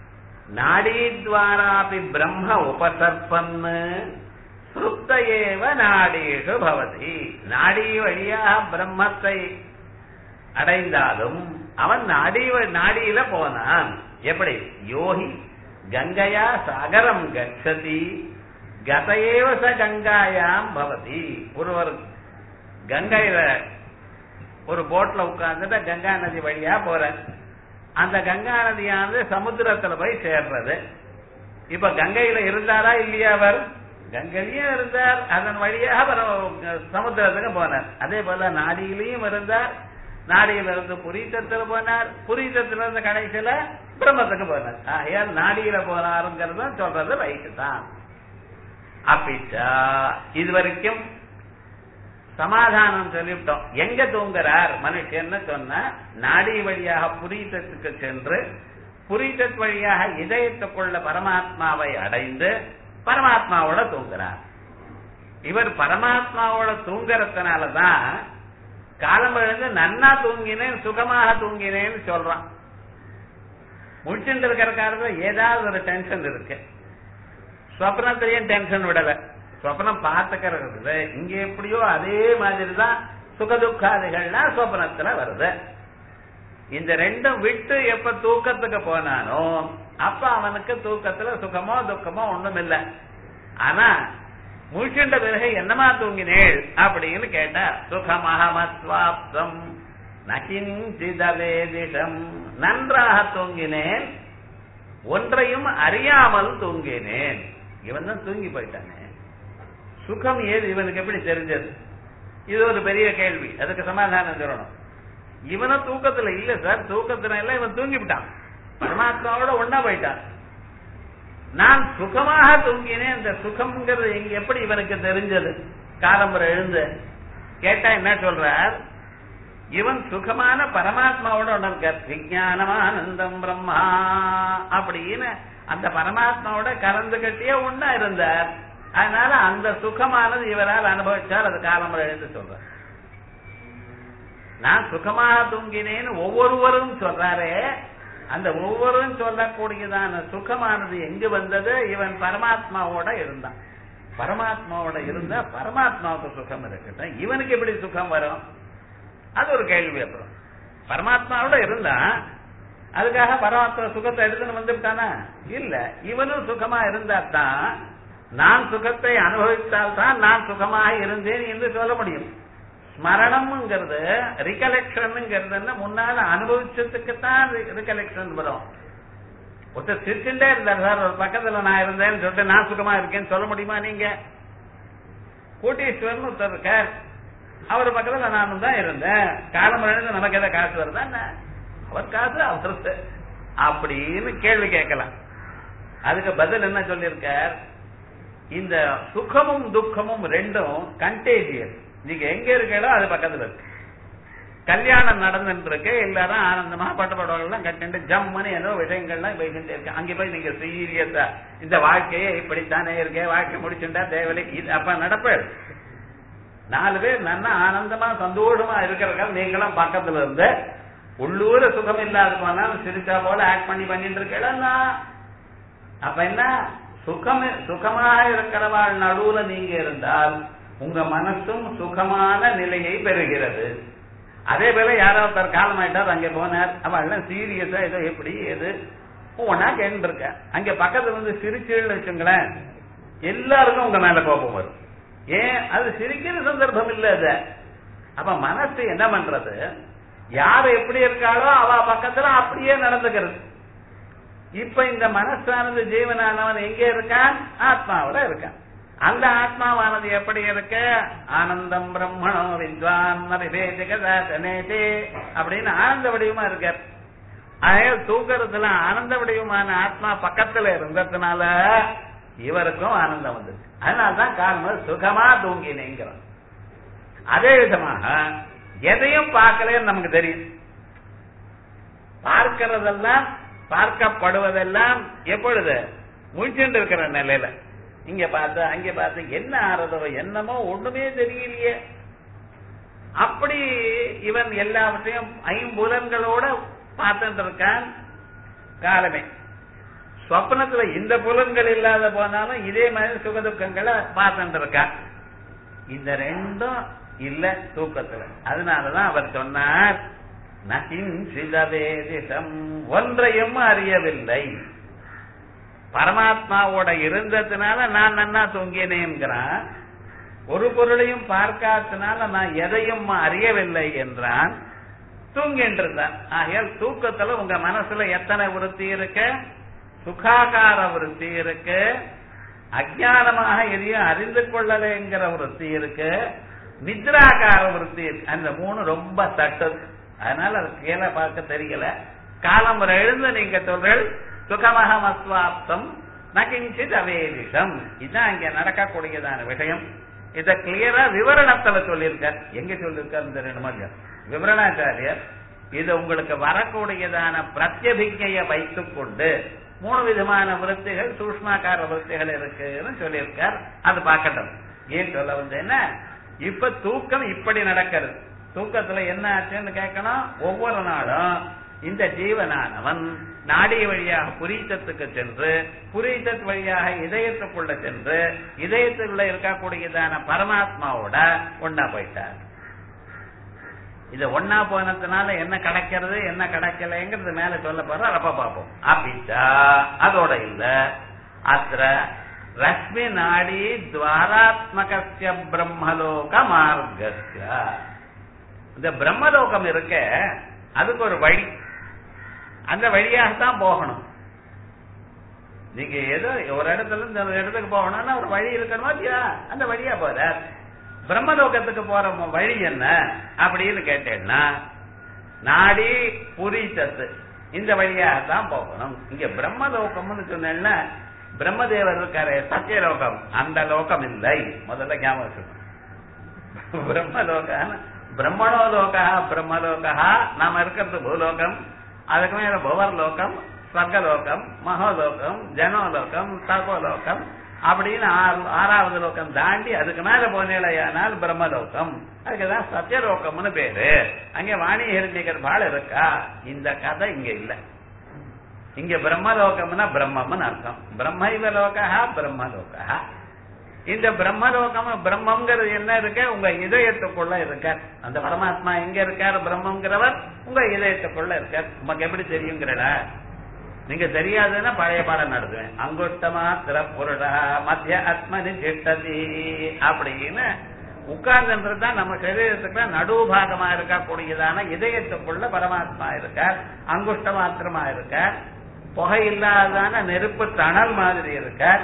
நாடீத்வாராபி பிரம்ம உபசர்பன்னு சுத்த ஏவ நாடீஷு பவதி நாடி வழியாக பிரம்மத்தை அடைந்தாலும் அவன் நாடி நாடியில போனான் எப்படி யோகி கங்கையா சாகரம் கச்சதி கதையேவ ச கங்காயாம் பவதி ஒருவர் கங்கையில ஒரு போட்ல உட்கார்ந்துட்டு கங்கா நதி வழியா போற அந்த கங்கா நதியானது சமுத்திரத்துல போய் சேர்றது இப்ப கங்கையில இருந்தாரா இல்லையா அவர் கங்கையிலயும் இருந்தார் அதன் வழியாக அவர் சமுத்திரத்துக்கு போனார் அதே போல நாடியிலையும் இருந்தார் நாடியில இருந்து புரீத்தத்துல போனார் புரீத்தத்துல இருந்து கடைசியில பிரம்மத்துக்கு போனார் ஆகையால் நாடியில போனாருங்கிறது சொல்றது ரைட்டு தான் அப்பிச்சா இது வரைக்கும் சமாதானம் சொல்லிவிட்டோம் எங்க தூங்குறார் மனுஷன்னு சொன்ன நாடி வழியாக புரீத்தத்துக்கு சென்று புரீத்தத் வழியாக இதயத்துக்குள்ள பரமாத்மாவை அடைந்து பரமாத்மாவோட தூங்குறார் இவர் பரமாத்மாவோட தூங்குறதுனாலதான் காலம் எழுந்து நன்னா தூங்கினேன் சுகமாக தூங்கினேன்னு சொல்றான் முடிச்சுட்டு இருக்கிற காலத்துல ஏதாவது ஒரு டென்ஷன் இருக்கு ஸ்வப்னத்திலையும் டென்ஷன் விடல ஸ்வப்னம் பார்த்துக்கிறது இங்க எப்படியோ அதே மாதிரி தான் சுகதுக்காதிகள்லாம் ஸ்வப்னத்துல வருது இந்த ரெண்டும் விட்டு எப்ப தூக்கத்துக்கு போனானோ அப்ப அவனுக்கு தூக்கத்துல சுகமோ துக்கமோ ஒண்ணும் இல்ல ஆனா முழிச்சுண்ட பிறகு என்னமா தூங்கினேள் அப்படின்னு கேட்டா சுகமஹமஸ்வாப்தம் நகிஞ்சிதவேதிஷம் நன்றாக தூங்கினேன் ஒன்றையும் அறியாமல் தூங்கினேன் இவன் தான் தூங்கி போயிட்டானே சுகம் ஏது இவனுக்கு எப்படி தெரிஞ்சது இது ஒரு பெரிய கேள்வி அதுக்கு சமாதானம் சொல்லணும் இவன தூக்கத்துல இல்ல சார் தூக்கத்துல இல்ல இவன் தூங்கிவிட்டான் பரமாத்மாவோட ஒன்னா போயிட்டான் நான் சுகமாக தூங்கினேன் இந்த சுகம்ங்கிறது இங்க எப்படி இவனுக்கு தெரிஞ்சது காலம்பரை எழுந்து கேட்டா என்ன சொல்றார் இவன் சுகமான பரமாத்மாவோட இருக்கார் விஜயானமானந்தம் பிரம்மா அப்படின்னு அந்த பரமாத்மாவோட கலந்து கட்டியே ஒன்னா இருந்தார் அதனால அந்த சுகமானது இவரால் அனுபவிச்சார் அது காலம்பரை எழுந்து சொல்றார் நான் சுகமாக தூங்கினேன்னு ஒவ்வொருவரும் சொல்றாரே அந்த ஒவ்வொருவரும் சொல்லக்கூடியதான சுகமானது எங்கு வந்தது இவன் பரமாத்மாவோட இருந்தான் பரமாத்மாவோட இருந்தா பரமாத்மாவுக்கு சுகம் இருக்கட்டும் இவனுக்கு எப்படி சுகம் வரும் அது ஒரு கேள்வி அப்புறம் பரமாத்மாவோட இருந்தா அதுக்காக பரமாத்மா சுகத்தை எடுத்துன்னு வந்துவிட்டானா இல்ல இவனும் சுகமா இருந்தா தான் நான் சுகத்தை அனுபவித்தால் தான் நான் சுகமாக இருந்தேன் என்று சொல்ல முடியும் ஸ்மரணம்ங்கிறது ரிகலெக்ஷன்ங்கிறது முன்னால அனுபவிச்சதுக்கு தான் ரிகலெக்ஷன் வரும் ஒருத்தர் சிரிச்சுட்டே இருந்தார் சார் ஒரு பக்கத்துல நான் இருந்தேன்னு சொல்லிட்டு நான் சுகமா இருக்கேன்னு சொல்ல முடியுமா நீங்க கோட்டீஸ்வரன் ஒருத்தர் இருக்கார் அவர் பக்கத்துல நானும் தான் இருந்தேன் காலம் எழுந்து நமக்கு எதாவது காசு வருதா என்ன அவர் காசு அவருக்கு அப்படின்னு கேள்வி கேட்கலாம் அதுக்கு பதில் என்ன சொல்லியிருக்கார் இந்த சுகமும் துக்கமும் ரெண்டும் கண்டேஜியஸ் நீங்க எங்க இருக்கீங்களோ அது பக்கத்துல இருக்கு கல்யாணம் நடந்துட்டு இருக்கு எல்லாரும் ஆனந்தமா பட்டு படவெல்லாம் கட்டிட்டு ஜம்முன்னு ஏதோ விஷயங்கள்லாம் பேசிட்டு இருக்கு அங்க போய் நீங்க சீரியஸா இந்த வாழ்க்கையே இப்படித்தானே இருக்கு வாழ்க்கை முடிச்சுட்டா தேவையில்லை இது அப்ப நடப்பு நாலு பேர் நல்லா ஆனந்தமா சந்தோஷமா இருக்கிறக்கால நீங்களும் பக்கத்துல இருந்து உள்ளூர சுகம் இல்லாத போனாலும் சிரிச்சா போல ஆக்ட் பண்ணி பண்ணிட்டு இருக்கா அப்ப என்ன சுகம் சுகமாக இருக்கிறவாள் நடுவுல நீங்க இருந்தால் உங்க மனசும் சுகமான நிலையை பெறுகிறது அதே போல யாரோ ஒருத்தர் காலமாயிட்டார் அங்க போனார் அவள் சீரியஸா ஏதோ எப்படி எது ஒன்னா கேட்டு இருக்க அங்க பக்கத்துல வந்து சிரிச்சுன்னு வச்சுங்களேன் எல்லாருக்கும் உங்க மேல கோபம் வரும் ஏன் அது சிரிக்கிற சந்தர்ப்பம் இல்ல அது அப்ப மனசு என்ன பண்றது யார் எப்படி இருக்காளோ அவ பக்கத்துல அப்படியே நடந்துக்கிறது இப்ப இந்த மனசானது ஜீவனானவன் எங்க இருக்கான் ஆத்மாவோட இருக்கான் அந்த ஆத்மாவானது எப்படி இருக்கு ஆனந்தம் பிரம்மணோ வித்வான் மரிபேதிகதாசனேதே அப்படின்னு ஆனந்த வடிவமா இருக்கார் அதாவது தூக்கறதுல ஆனந்த வடிவமான ஆத்மா பக்கத்துல இருந்ததுனால இவருக்கும் ஆனந்தம் வந்தது அதனால்தான் காரணம் சுகமா தூங்கினேங்கிறான் அதே விதமாக எதையும் பார்க்கலன்னு நமக்கு தெரியும் பார்க்கிறதெல்லாம் பார்க்கப்படுவதெல்லாம் எப்பொழுது முழிச்சுட்டு இருக்கிற நிலையில இங்க பார்த்து அங்க பார்த்து என்ன ஆறதோ என்னமோ ஒண்ணுமே தெரியலையே அப்படி இவன் எல்லாவற்றையும் ஐம்புலன்களோட பார்த்துட்டு இருக்கான் காலமே சொப்னத்துல இந்த புலன்கள் இல்லாத போனாலும் இதே மாதிரி சுகதுக்கங்களை பார்த்துட்டு இருக்கான் இந்த ரெண்டும் இல்ல தூக்கத்துல அதனாலதான் அவர் சொன்னார் நகிஞ்சிதவேதிஷம் ஒன்றையும் அறியவில்லை பரமாத்மாவோட இருந்ததுனால நான் நன்னா தூங்கினேங்கிறான் ஒரு பொருளையும் பார்க்காதனால நான் எதையும் அறியவில்லை என்றான் தூங்கிட்டு இருந்தான் ஆகையால் தூக்கத்துல உங்க மனசுல எத்தனை விருத்தி இருக்கு சுகாகார விருத்தி இருக்கு அஜானமாக எதையும் அறிந்து கொள்ளலைங்கிற விருத்தி இருக்கு நித்ராகார விருத்தி இருக்கு அந்த மூணு ரொம்ப தட்டது அதனால அது கீழே பார்க்க தெரியல காலம் எழுந்து நீங்க சொல்றீள் சுகமக மஸ்வாப்தம் நகிஞ்சித் அவேதிஷம் இதுதான் இங்க நடக்கக்கூடியதான விஷயம் இத கிளியரா விவரணத்துல சொல்லியிருக்கார் எங்க சொல்லியிருக்காரு தெரியணுமா இல்லையா விவரணாச்சாரியர் இது உங்களுக்கு வரக்கூடியதான பிரத்யபிக்கையை வைத்துக் கொண்டு மூணு விதமான விருத்திகள் சூஷ்மாக்கார விருத்திகள் இருக்குன்னு சொல்லியிருக்கார் அது பார்க்கட்டும் ஏன் சொல்ல வந்தேன்னா இப்ப தூக்கம் இப்படி நடக்கிறது தூக்கத்துல என்ன ஆச்சுன்னு கேட்கணும் ஒவ்வொரு நாளும் இந்த ஜீவனானவன் நாடி வழியாக புரீத்தத்துக்கு சென்று புரீத்தத் வழியாக இதயத்துக்குள்ள சென்று இதயத்துக்குள்ள இருக்கக்கூடியதான பரமாத்மாவோட ஒன்னா போயிட்டார் இது ஒன்னா போனதுனால என்ன கிடைக்கிறது என்ன கிடைக்கலைங்கிறது மேல சொல்ல போற அப்ப பார்ப்போம் அப்படிச்சா அதோட இல்ல அத்த ரஷ்மி நாடி துவாராத்மகசிய பிரம்மலோக மார்க்கஸ்ய இந்த பிரம்மலோகம் இருக்க அதுக்கு ஒரு வழி அந்த வழியாகத்தான் போகணும் நீங்க ஏதோ ஒரு இடத்துல இருந்து ஒரு இடத்துக்கு போகணும்னா ஒரு வழி இருக்கணுமா இல்லையா அந்த வழியா போற பிரம்மலோகத்துக்கு போற வழி என்ன அப்படின்னு கேட்டேன்னா நாடி புரித்தத்து இந்த வழியாகத்தான் போகணும் இங்க பிரம்மலோகம்னு சொன்னேன்னா பிரம்மதேவர் இருக்காரு சத்தியலோகம் அந்த லோகம் இல்லை முதல்ல ஞாபகம் பிரம்மலோகம் பிரம்மணோ லோகா பிரம்மலோகா நாம இருக்கிறது பூலோகம் அதுக்கு மேல புவர்லோகம் ஸ்வர்கலோகம் மகோலோகம் ஜனோலோகம் தர்பலோகம் அப்படின்னு ஆறாவது லோகம் தாண்டி அதுக்கு மேல போனேலையானால் பிரம்மலோகம் அதுக்குதான் சத்தியலோகம்னு பேரு அங்க வாணி ஹிரண்யகர் பால் இருக்கா இந்த கதை இங்க இல்ல இங்க பிரம்மலோகம்னா பிரம்மம்னு அர்த்தம் பிரம்மைவ லோகா பிரம்மலோகா இந்த பிரம்மலோகம் பிரம்மங்கிறது என்ன இருக்கு உங்க இதயத்துக்குள்ள இருக்கார் அந்த பரமாத்மா எங்க இருக்கார் பிரம்மங்கிறவர் உங்க இதயத்துக்குள்ள இருக்கார் உமக்கு எப்படி தெரியுங்கிறடா நீங்க தெரியாதுன்னா பழைய பாடம் நடத்துவேன் அங்குஷ்டமா திறப்புருடா மத்திய ஆத்மனி சிட்டதி அப்படின்னு உட்கார்ந்துன்றது தான் நம்ம சரீரத்துக்கு நடுபாகமா இருக்கக்கூடியதான இதயத்துக்குள்ள பரமாத்மா இருக்கார் அங்குஷ்ட மாத்திரமா இருக்கார் புகை இல்லாதான நெருப்பு தணல் மாதிரி இருக்கார்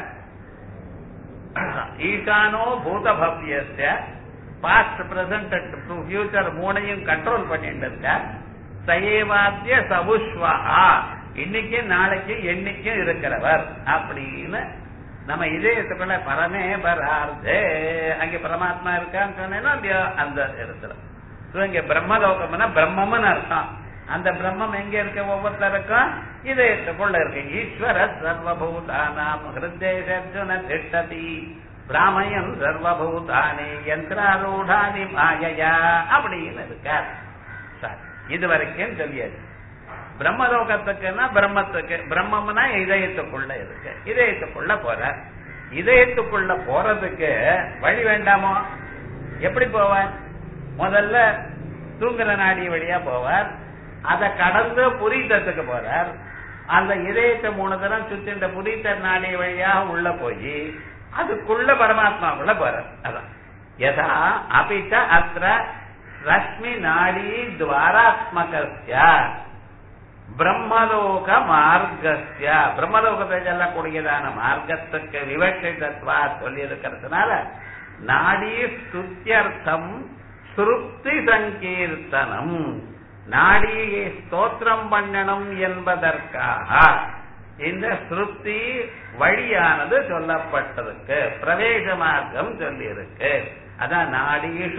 ஈசானோ பூத பவ்யஸ்ய பாஸ்ட் பிரசன்ட் ஃபியூச்சர் மூணையும் கண்ட்ரோல் பண்ணிட்டு இருக்கார் சயேவாத்திய சபுஷ்வா இன்னைக்கும் நாளைக்கு என்னைக்கும் இருக்கிறவர் அப்படின்னு நம்ம இதயத்துக்குள்ள பரமே பரார்த்தே அங்க பரமாத்மா இருக்கான்னு சொன்னேன்னா இல்லையோ அந்த இடத்துல இங்க பிரம்மலோகம்னா பிரம்மம்னு அர்த்தம் அந்த பிரம்மம் எங்க இருக்க ஒவ்வொருத்தருக்கும் இதயத்துக்குள்ள இருக்கு ஈஸ்வர சர்வபூதானாம் ஹிருதேஷர்ஜுன திட்டதி பிராமயன் சர்வபூதானி யந்திராரூடானி மாயையா அப்படின்னு இருக்கார் சரி இது வரைக்கும் சொல்லியாச்சு பிரம்மலோகத்துக்குன்னா பிரம்மத்துக்கு பிரம்மம்னா இதயத்துக்குள்ள இருக்கு இதயத்துக்குள்ள போற இதயத்துக்குள்ள போறதுக்கு வழி வேண்டாமோ எப்படி போவார் முதல்ல தூங்குற நாடி வழியா போவார் அதை கடந்து புரீத்தத்துக்கு போறார் அந்த இதயத்தை மூணு தரம் சுத்தின்ற புரீத்த நாடி வழியாக உள்ள போய் அதுக்குள்ள பரமாத்மாவுக்குள்ள போறார் அதான் யதா அபிச்ச அத்த ரஷ்மி நாடி துவாராத்மகஸ்ய பிரம்மலோக மார்க்கஸ்ய பிரம்மலோகத்தை செல்லக்கூடியதான மார்க்கத்துக்கு விவட்சிதத்வா சொல்லி இருக்கிறதுனால நாடி ஸ்துத்தியர்த்தம் சுருப்தி சங்கீர்த்தனம் நாடியை ஸ்தோத்திரம் பண்ணணும் என்பதற்காக இந்த ஸ்ருப்தி வழியானது சொல்லப்பட்டிருக்கு பிரவேச மார்க்கம் சொல்லி இருக்கு அதான் நாடீஷு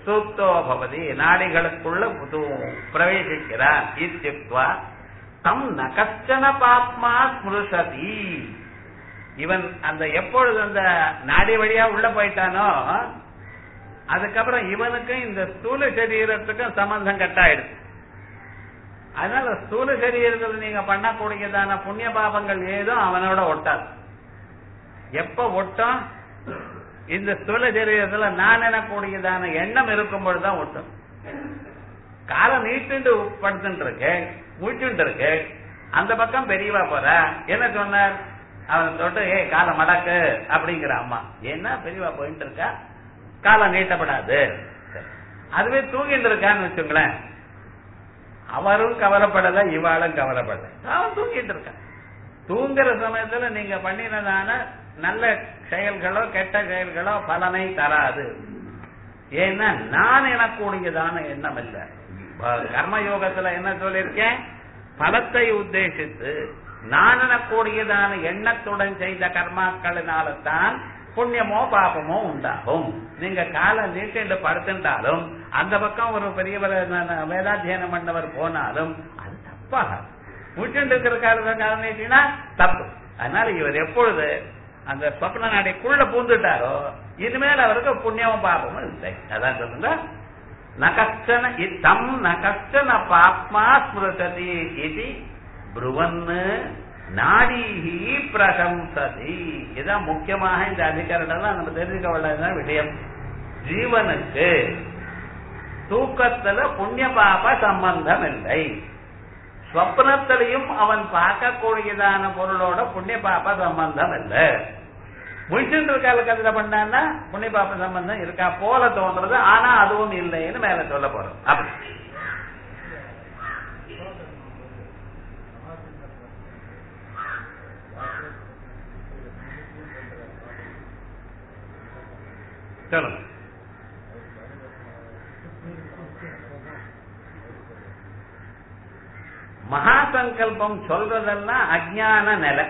சூக்தோ பவதி நாடிகளுக்குள்ள புது- பிரவேசிக்கிறான் இத்தியுக்த்வா தம் நகச்சன பாப்மா ஸ்மிருஷதி இவன் அந்த எப்பொழுது அந்த நாடி வழியா உள்ள போயிட்டானோ அதுக்கப்புறம் இவனுக்கும் இந்த ஸ்தூல சரீரத்துக்கும் சம்பந்தம் கட்டாயிடுது அதனால ஸ்தூல சரீரத்தில் நீங்க பண்ணக்கூடியதான புண்ணிய பாபங்கள் ஏதோ அவனோட ஒட்டாது எப்ப ஒட்டும் இந்த ஸ்தூல சரீரத்துல நான் எனக்கூடியதான எண்ணம் இருக்கும் பொழுதுதான் ஒட்டும் காலம் நீட்டுண்டு படுத்துட்டு இருக்கு முடிச்சுட்டு இருக்கு அந்த பக்கம் பெரியவா போற என்ன சொன்னார் அவன் தொட்டு ஏய் காலை மடக்கு அப்படிங்கிற அம்மா என்ன பெரியவா போயிட்டு இருக்கா காலம் நீட்டப்படாது சரி. அதுவே தூங்கிட்டு இருக்கான்னு வச்சுங்களேன் அவரும் கவலைப்படல இவாளும் கவலைப்படல அவன் தூங்கிட்டு இருக்கான் தூங்குற சமயத்துல நீங்க பண்ணினதான நல்ல செயல்களோ கெட்ட செயல்களோ பலனை தராது ஏன்னா நான் எனக்கூடியதான எண்ணம் இல்ல ப- கர்மயோகத்துல என்ன சொல்லியிருக்கேன் பலத்தை உத்தேசித்து நான் எனக்கூடியதான எண்ணத்துடன் செய்த கர்மாக்களினால்தான் புண்ணியமோ பாபமோ உண்டாகும் நீங்க காலை நீட்டிட்டு படுத்துட்டாலும் அந்த பக்கம் ஒரு பெரியவர் ந- வேதாத்தியனம் பண்ணவர் போனாலும் அது தப்பாக முடிச்சுட்டு இருக்கிற காலத்தை காலம் நீட்டினா தப்பு அதனால இவர் எப்பொழுது அந்த சொப்ன நாடைக்குள்ள பூந்துட்டாரோ இனிமேல் அவருக்கு புண்ணியமும் பாபமும் இல்லை அதான் சொல்லுங்க நகச்சன இத்தம் நகச்சன பாப்மா ஸ்மிருசதி இது புருவன்னு நாடீஹி பிரசம்சதி இதான் முக்கியமாக இந்த அதிகாரத்தில் நம்ம தெரிஞ்சுக்க வேண்டியதுதான் விஷயம் ஜீவனுக்கு தூக்கத்துல புண்ணிய பாப சம்பந்தம் இல்லை ஸ்வப்னத்திலையும் அவன் பார்க்கக்கூடியதான பொருளோட புண்ணிய பாப சம்பந்தம் இல்லை முழிச்சுட்டு காலகட்டத்துல பண்ணான்னா புண்ணிய பாப சம்பந்தம் இருக்கா போல தோன்றது ஆனா அதுவும் இல்லைன்னு மேல சொல்ல போறோம் அப்படி சொல்லுங்க மகா சங்கல்பம் சொல்றதெல்லாம் அஜ்ஞான நிலை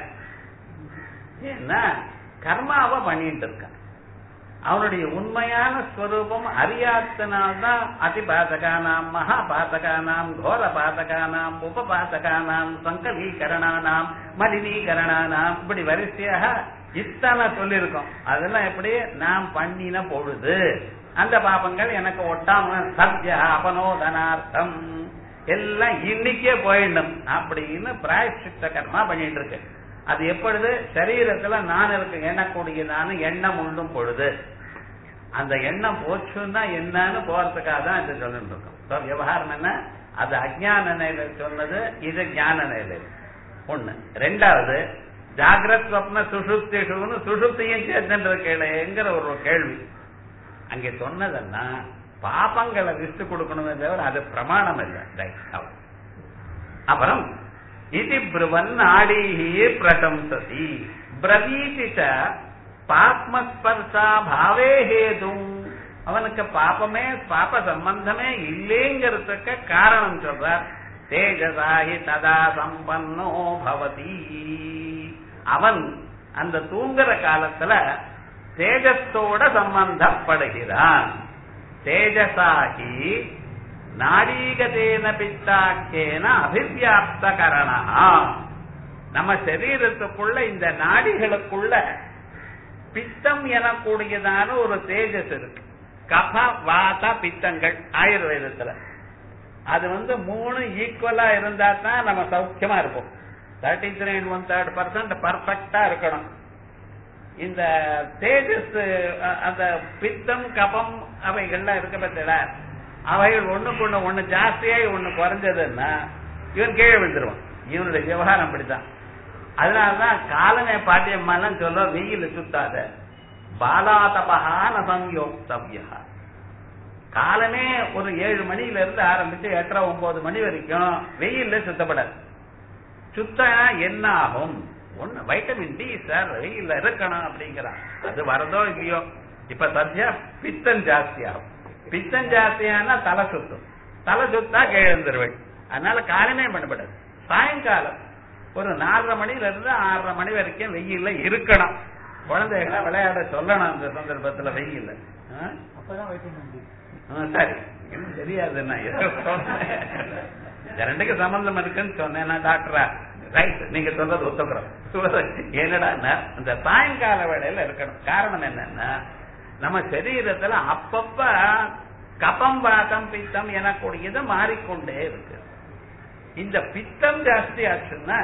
ஏன்னா கர்மாவை பண்ணிட்டு இருக்கான் அவனுடைய உண்மையான ஸ்வரூபம் அறியாத்தனால்தான் அதிபாதகானாம் மகாபாதகானாம் கோர பாதகானாம் உபபாதகானாம் சங்கலீகரணானாம் மலினீகரணானாம் இப்படி வரிசையாக இத்தனை சொல்லியிருக்கோம் அதெல்லாம் எப்படி நாம் பண்ணின பொழுது அந்த பாபங்கள் எனக்கு ஒட்டாம சத்யா அபனோதனார்த்தம் எல்லாம் இன்னைக்கே போயிடணும் அப்படின்னு பிராயஷ்சித்த கர்மா பண்ணிட்டு இருக்கு அது எப்பொழுது சரீரத்துல நான் இருக்கு எண்ணக்கூடியதான எண்ணம் உண்டும் பொழுது அந்த எண்ணம் போச்சுன்னா என்னன்னு போறதுக்காக தான் இது சொல்லிட்டு இருக்கோம் So, விவகாரம் என்ன அது அஜ்ஞான நிலையில சொன்னது இது ஞான நிலை ஒண்ணு ரெண்டாவது ஜாகிரத் ஸ்வப்ன சுஷுப்திஷுன்னு சுஷுப்தியும் சேர்த்துட்டு இருக்கேங்கிற ஒரு கேள்வி அங்கே சொன்னதெல்லாம் பாபங்களை விட்டு கொடுக்கணுமே தவிர அது பிரமாணம் இல்லை Right. அவ்வளவு. அப்புறம் இது பிரவன் நாடீஹி பிரசம்சதி பிரவீதி ச பாப்மஸ்பர்சா பாவே ஹேதும் அவனுக்கு பாபமே பாப சம்பந்தமே இல்லைங்கிறதுக்கு காரணம் சொல்றார் தேஜசாஹி ததா சம்பன்னோ பவதி அவன் அந்த தூங்குற காலத்துல தேஜஸோட சம்பந்தப்படுகிறான் தேஜசாகி நாடீகதேன பித்தாக்கேன அபிவியாப்த கரணா நம்ம சரீரத்துக்குள்ள இந்த நாடிகளுக்குள்ள பித்தம் எனக்கூடியதான ஒரு தேஜஸ் இருக்கு கப வாத பித்தங்கள் ஆயுர்வேதத்துல அது வந்து மூணு ஈக்குவலா இருந்தா தான் நம்ம சௌக்கியமா இருப்போம் thirty three one third percent பர்ஃபெக்டா இருக்கணும் இந்த தேஜஸ் அஹ், அந்த பித்தம் கபம் அவைகள்லாம் இருக்க பத்தில அவைகள் ஒண்ணுக்கு ஒண்ணு ஒண்ணு ஜாஸ்தியாகி ஒண்ணு குறைஞ்சதுன்னா இவன் கீழே விழுந்துருவான் இவனுடைய விவகாரம் அப்படித்தான் அதனாலதான் காலமே பாட்டியம்மாலாம் சொல்ல வெயில சுத்தாத பாலாதபகான சம்யோக்தவ்யா காலமே ஒரு ஏழு மணியில இருந்து ஆரம்பிச்சு எட்டரை ஒன்பது மணி வரைக்கும் வெயில்ல சுத்தப்படாது சுத்தா என்ன ஆகும் ஒண்ணு வைட்டமின் டி சார் வெயில்ல இருக்கணும் அப்படிங்கிறான் அது வரதோ இல்லையோ இப்ப சத்யா பித்தம் ஜாஸ்தி ஆகும் பித்தம் ஜாஸ்தியானா தலை சுத்தும் தலை சுத்தா கிழந்துருவள் அதனால காலமே பண்ணப்படாது சாயங்காலம் ஒரு நாலரை மணில இருந்து ஆறரை மணி வரைக்கும் வெயில்ல இருக்கணும் குழந்தைகளை விளையாட சொல்லணும் அந்த சந்தர்ப்பத்துல வெயில்ல ஆ? அப்பதான் வைட்டமின் டி ஆ, சரி எனக்கு தெரியாது நான் ஏதோ சொன்னேன் இந்த ரெண்டுக்கு சம்பந்தம் இருக்குன்னு சொன்னேன் நான் டாக்டரா ரைட் நீங்க சொல்றது ஒத்துக்கிறோம் சொல்றது என்னடா இந்த சாயங்கால வேளையில இருக்கணும் காரணம் என்னன்னா நம்ம சரீரத்துல அப்பப்ப கபம் வாதம் பித்தம் எனக்கூடியது மாறிக்கொண்டே இருக்கு இந்த பித்தம் ஜாஸ்தி ஆச்சுன்னா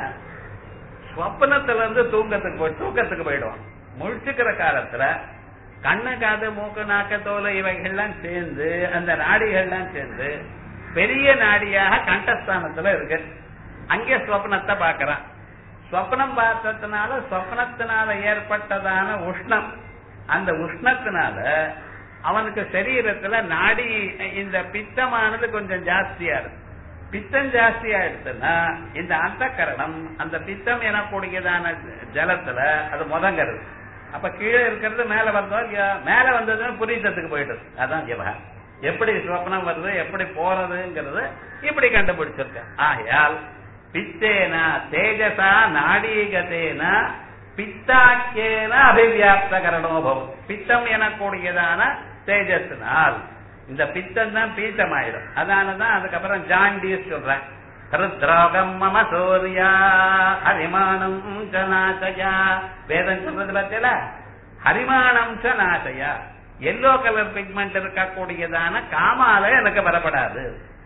ஸ்வப்னத்துல இருந்து தூக்கத்துக்கு போய் தூக்கத்துக்கு போயிடுவோம் முழிச்சுக்கிற காலத்துல கண்ணு காது மூக்கு நாக்க தோல் இவைகள்லாம் சேர்ந்து அந்த நாடிகள்லாம் சேர்ந்து பெரிய நாடியாக கண்டஸ்தானத்துல இருக்கு அங்கே ஸ்வப்னத்தை பார்க்கறான் ஸ்வப்னம் பார்த்ததுனால ஸ்வப்னத்தினால ஏற்பட்டதான உஷ்ணம் அந்த உஷ்ணத்தினால அவனுக்கு சரீரத்துல நாடி இந்த பித்தமானது கொஞ்சம் ஜாஸ்தியா இருக்கு பித்தம் ஜாஸ்தி ஆயிடுச்சுன்னா இந்த அந்த கரணம் அந்த பித்தம் எனக்கூடியதான ஜலத்துல அது முதங்கிறது அப்ப கீழே இருக்கிறது மேல வந்தோ இல்லையா மேல வந்ததுன்னு புரியுதத்துக்கு போயிடுது அதான் விவகாரம் எப்படி சுவப்னம் வருது எப்படி போறதுங்கிறது இப்படி கண்டுபிடிச்சிருக்க ஆகையால் பித்தேன தேஜசா நாடீகத்தேன பித்தாக்கியேன அபிவியாப்த கரணோபவம் பித்தம் எனக்கூடியதான தேஜஸ்னால் இந்த பித்தம் தான் பீத்தமாயிடும் அதனாலதான் அதுக்கப்புறம் ஜாண்டிஸ் சொல்றேன் ஹிருத்ரோகம் மம சூர்யா ஹரிமானம் ச நாசயா வேதம் சொல்றது பத்தில ஹரிமானம் ச நாசயா எல்லோ கலர் பிக்மெண்ட் இருக்கக்கூடியதான காமால எனக்கு வரப்படாது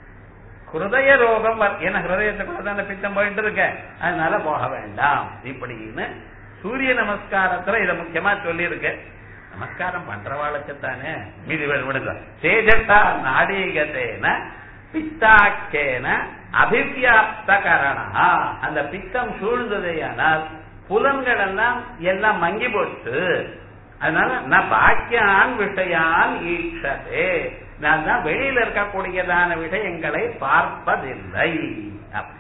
ஹிருதய ரோகம் வர- ஏன்னா ஹிருதயத்துக்குள்ள தானே பித்தம் போயிட்டு இருக்க அதனால போக வேண்டாம் இப்படின்னு சூரிய நமஸ்காரத்துல இத முக்கியமா சொல்லி நமஸ்காரம் பண்றவாளுக்கு தானே மீதி வேறு விடுங்க தேஜசா நாடீகத்தேன பித்தாக்கேன அபிவியாப்த கரணா அந்த பித்தம் சூழ்ந்ததையானால் புலன்கள் எல்லாம் எல்லாம் மங்கி போச்சு அதனால நான் பாக்கியான் விஷயான் ஈட்சதே நான் தான் வெளியில இருக்கக்கூடியதான விஷயங்களை பார்ப்பதில்லை அப்ப.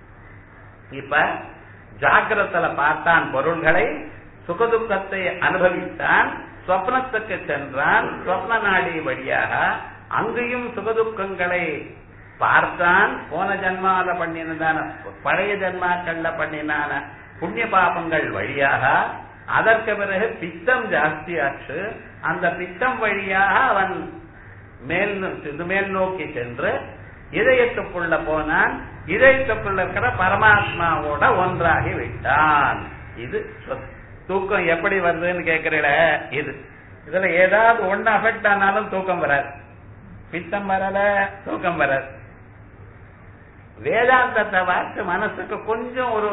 இப்ப ஜாக்கிரத்துல பார்த்தான் பொருள்களை சுகதுக்கத்தை அனுபவித்தான் சொப்னத்துக்கு சென்றான் சொப்ன நாடி வழியாக அங்கேயும் சுகதுக்கங்களை பார்த்தான் போன ஜன்மால பண்ணினதான பழைய ஜன்மாக்கள்ல பண்ணினான புண்ணிய பாபங்கள் வழியாக அதற்கு பிறகு பித்தம் ஜாஸ்தியாச்சு அந்த பித்தம் வழியாக அவன் மேல் நோ- இது மேல் நோக்கி சென்று இதயத்துக்குள்ள போனான் இதயத்துக்குள்ள இருக்கிற பரமாத்மாவோட ஒன்றாகி விட்டான் இது சொத்- தூக்கம் எப்படி வருதுன்னு கேட்கிறீல இது இதுல ஏதாவது ஒண்ணு அஃபெக்ட் ஆனாலும் தூக்கம் வராது பித்தம் வரல தூக்கம் வராது வேதாந்தத்தை வார்த்தை மனசுக்கு கொஞ்சம் ஒரு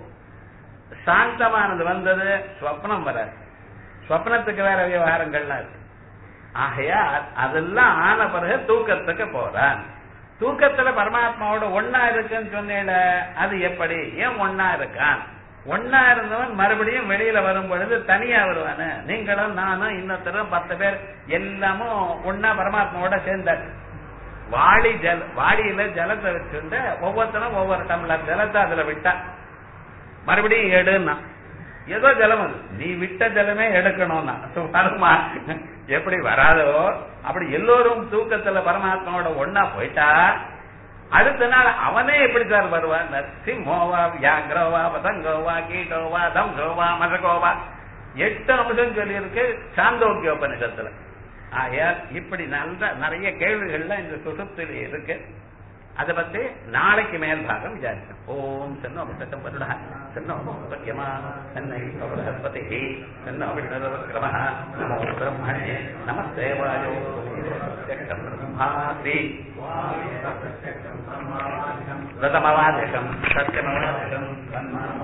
சாந்தமானது வந்தது ஸ்வப்னம் வராது ஸ்வப்னத்துக்கு வேற விவகாரங்கள்லாம் இருக்கு ஆகையா அதெல்லாம் ஆன பிறகு தூக்கத்துக்கு போறான் தூக்கத்துல பரமாத்மாவோட ஒன்னா இருக்குன்னு சொன்னேல அது எப்படி ஏன் ஒன்னா இருக்கான் ஒன்னா இருந்தவன் மறுபடியும் வெளியில வரும் பொழுது தனியா வருவானு நீங்களும் நானும் இன்னொருத்தரும் பத்து பேர் எல்லாமும் ஒன்னா பரமாத்மாவோட சேர்ந்தாச்சு வாளி ஜல வாளியில ஜலத்தை வச்சுட்டு ஒவ்வொருத்தரும் ஒவ்வொரு டம்ளர் ஜலத்தை அதுல விட்டா மறுபடியும் எடுன்னா ஏதோ ஜலம் அது நீ விட்ட ஜலமே எடுக்கணும்னா வருமா எப்படி வராதோ அப்படி எல்லோரும் தூக்கத்துல பரமாத்மாவோட ஒன்னா போயிட்டா அடுத்த நாள் அவனே எப்படி சார் வருவான் சிம்மோவா வியாங்கிரோவா பதங்கோவா கீட்டோவா தம்சோவா மதகோவா எட்டு அம்சம் சொல்லி இருக்கு சாந்தோக்கிய உபனிஷத்துல ஆகையால் இப்படி நல்ல நிறைய கேள்விகள்லாம் இந்த சுசுப்தில இருக்கு அதை பத்தி நாளைக்கு மேல் பாகம் விசாரிச்சோம் ஓம் சென்னோ அமிர்தம் வருடா சென்னோ சத்யமா சென்னை பிரகஸ்பதி சென்னோ விஷ்ணுரவக்ரம நமோ பிரம்மணே நமஸ்தேவாயோ பிரத்யக்ஷம் பிரம்மாஸ்மி ரதமவாதிகம் சத்யமவாதிகம்